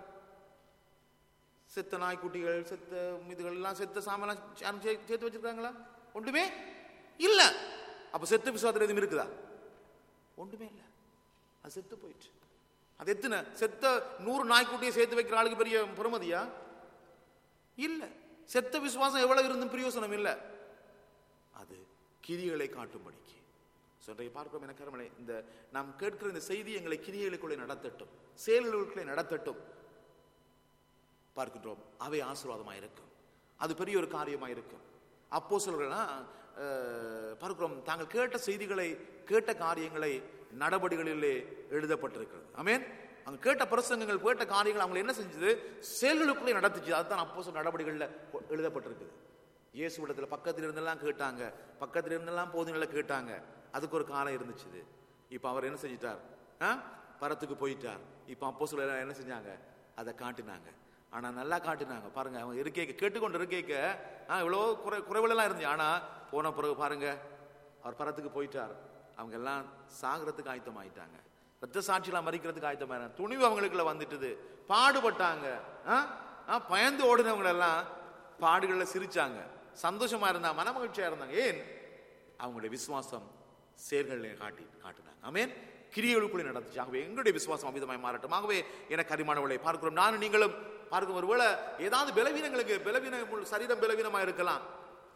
செத்த நாய்க்குட்டிகள் செத்த இதுகள் எல்லாம் செத்த சாமான் யாரும் சே- சேர்த்து வச்சிருக்காங்களா ஒன்றுமே இல்ல அப்ப செத்த விசுவாசத்துல எதுவும் இருக்குதா ஒன்றுமே இல்ல அது செத்து போயிட்டு அது எத்தனை செத்த நூறு நாய்க்குட்டியை சேர்த்து வைக்கிற ஆளுக்கு பெரிய பெருமதியா இல்ல செத்த விசுவாசம் எவ்வளவு இருந்தும் பிரயோசனம் இல்ல அது கிரிகளை காட்டும்படிக்கு சொல்றை பார்க்கிறோம் எனக்கு அருமனை இந்த நாம் கேட்கிற இந்த செய்தி எங்களை கிரியைகளுக்குள்ளே நடத்தட்டும் செயல்களுக்குள்ளே நடத்தட்டும் பார்க்கின்றோம் அவை ஆசீர்வாதமாக இருக்கும் அது பெரிய ஒரு காரியமாக இருக்கும் அப்போ பார்க்கிறோம் தாங்கள் கேட்ட செய்திகளை கேட்ட காரியங்களை நடவடிக்கைகளிலே எழுதப்பட்டிருக்கிறது ஆமென் அங்க கேட்ட பிரசங்கங்கள் கேட்ட காரியங்கள் அவங்க என்ன செஞ்சது செயல்களுக்குள்ளே நடத்துச்சு அதுதான் அப்போ நடவடிக்கைகளில் எழுதப்பட்டிருக்குது இயேசு இடத்துல பக்கத்துல இருந்தெல்லாம் கேட்டாங்க பக்கத்துல இருந்தெல்லாம் போதுங்களை கேட்டாங்க அதுக்கு ஒரு காலம் இருந்துச்சு இப்போ அவர் என்ன செஞ்சிட்டார் ஆ? பரத்துக்கு போயிட்டார் இப்போ அப்போ என்ன செஞ்சாங்க அதை காட்டினாங்க ஆனா நல்லா காட்டினாங்க பாருங்க அவங்க இருக்கேக்க கேட்டுக்கொண்டு இருக்கேக்க ஆ இவ்வளோ குறை குறைவுலாம் இருந்துச்சு ஆனா போன பிறகு பாருங்க அவர் பரத்துக்கு போயிட்டார் அவங்க எல்லாம் சாகிறதுக்கு ஆயத்தம் ஆயிட்டாங்க ரத்த சாட்சியெல்லாம் மறிக்கிறதுக்கு ஆயத்தமாயிட்டாங்க துணிவு அவங்களுக்குள்ள வந்துட்டுது பாடுபட்டாங்க ஆ? ஆ, பயந்து ஓடுனவங்க எல்லாம் பாடுகளில் சிரிச்சாங்க சந்தோஷமா இருந்தாங்க மனமகிழ்ச்சியா இருந்தாங்க ஏன் அவங்களுடைய விசுவாசம் செயல்களை காட்டி காட்டினாங்க ஆமென் கிரியைகளுக்குள்ளே நடந்துச்சு ஆகவே எங்களுடைய விசுவாசம் அமிதமாய் மாறட்டும் ஆகவே எனக்கு அரிமானவளை பார்க்கிறோம் நானும் நீங்களும் பார்க்கும் ஒருவேளை ஏதாவது பலவீனங்களுக்கு பலவீனம் உள்ள சரீரம் பலவீனமா இருக்கலாம்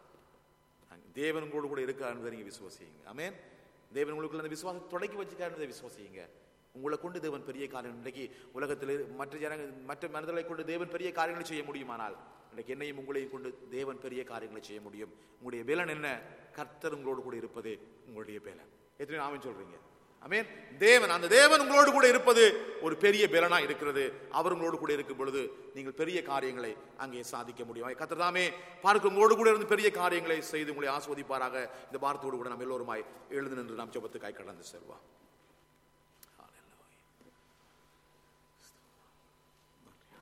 தேவன் உங்களோடு கூட இருக்காருன்றதை நீங்க விசுவாசிங்க ஆமென் தேவன் உங்களுக்குள்ள அந்த விசுவாசத்தை தொடக்கி வச்சுக்காருன்றதை விசுவாசிங்க உங்களை கொண்டு தேவன் பெரிய காரியம் இன்றைக்கு உலகத்தில் மற்ற ஜனங்கள் மற்ற மனிதர்களை கொண்டு தேவன் பெரிய காரியங்களை செய்ய முடியுமானால் இன்றைக்கு என்னையும் உங்களையும் கொண்டு தேவன் பெரிய காரியங்களை செய்ய முடியும் உங்களுடைய பலன் என்ன கர்த்தர் உங்களோடு கூட இருப்பதே உங்களுடைய பலன் எத்தனை ஆமென் சொல்றீங்க ஆமென் தேவன் அந்த தேவன் உங்களோடு கூட இருப்பது ஒரு பெரிய பலனா இருக்கிறது அவர் உங்களோடு கூட இருக்கும் பொழுது நீங்கள் பெரிய காரியங்களை அங்கே சாதிக்க முடியும் கத்தர்தாமே பார்க்க உங்களோடு கூட இருந்து பெரிய காரியங்களை செய்து உங்களை ஆஸ்வதிப்பாராக இந்த வார்த்தையோடு கூட நாம் எல்லோருமாய் எழுந்து நின்று நாம் ஜெபத்துக்காய் கடந்து செல்வோம்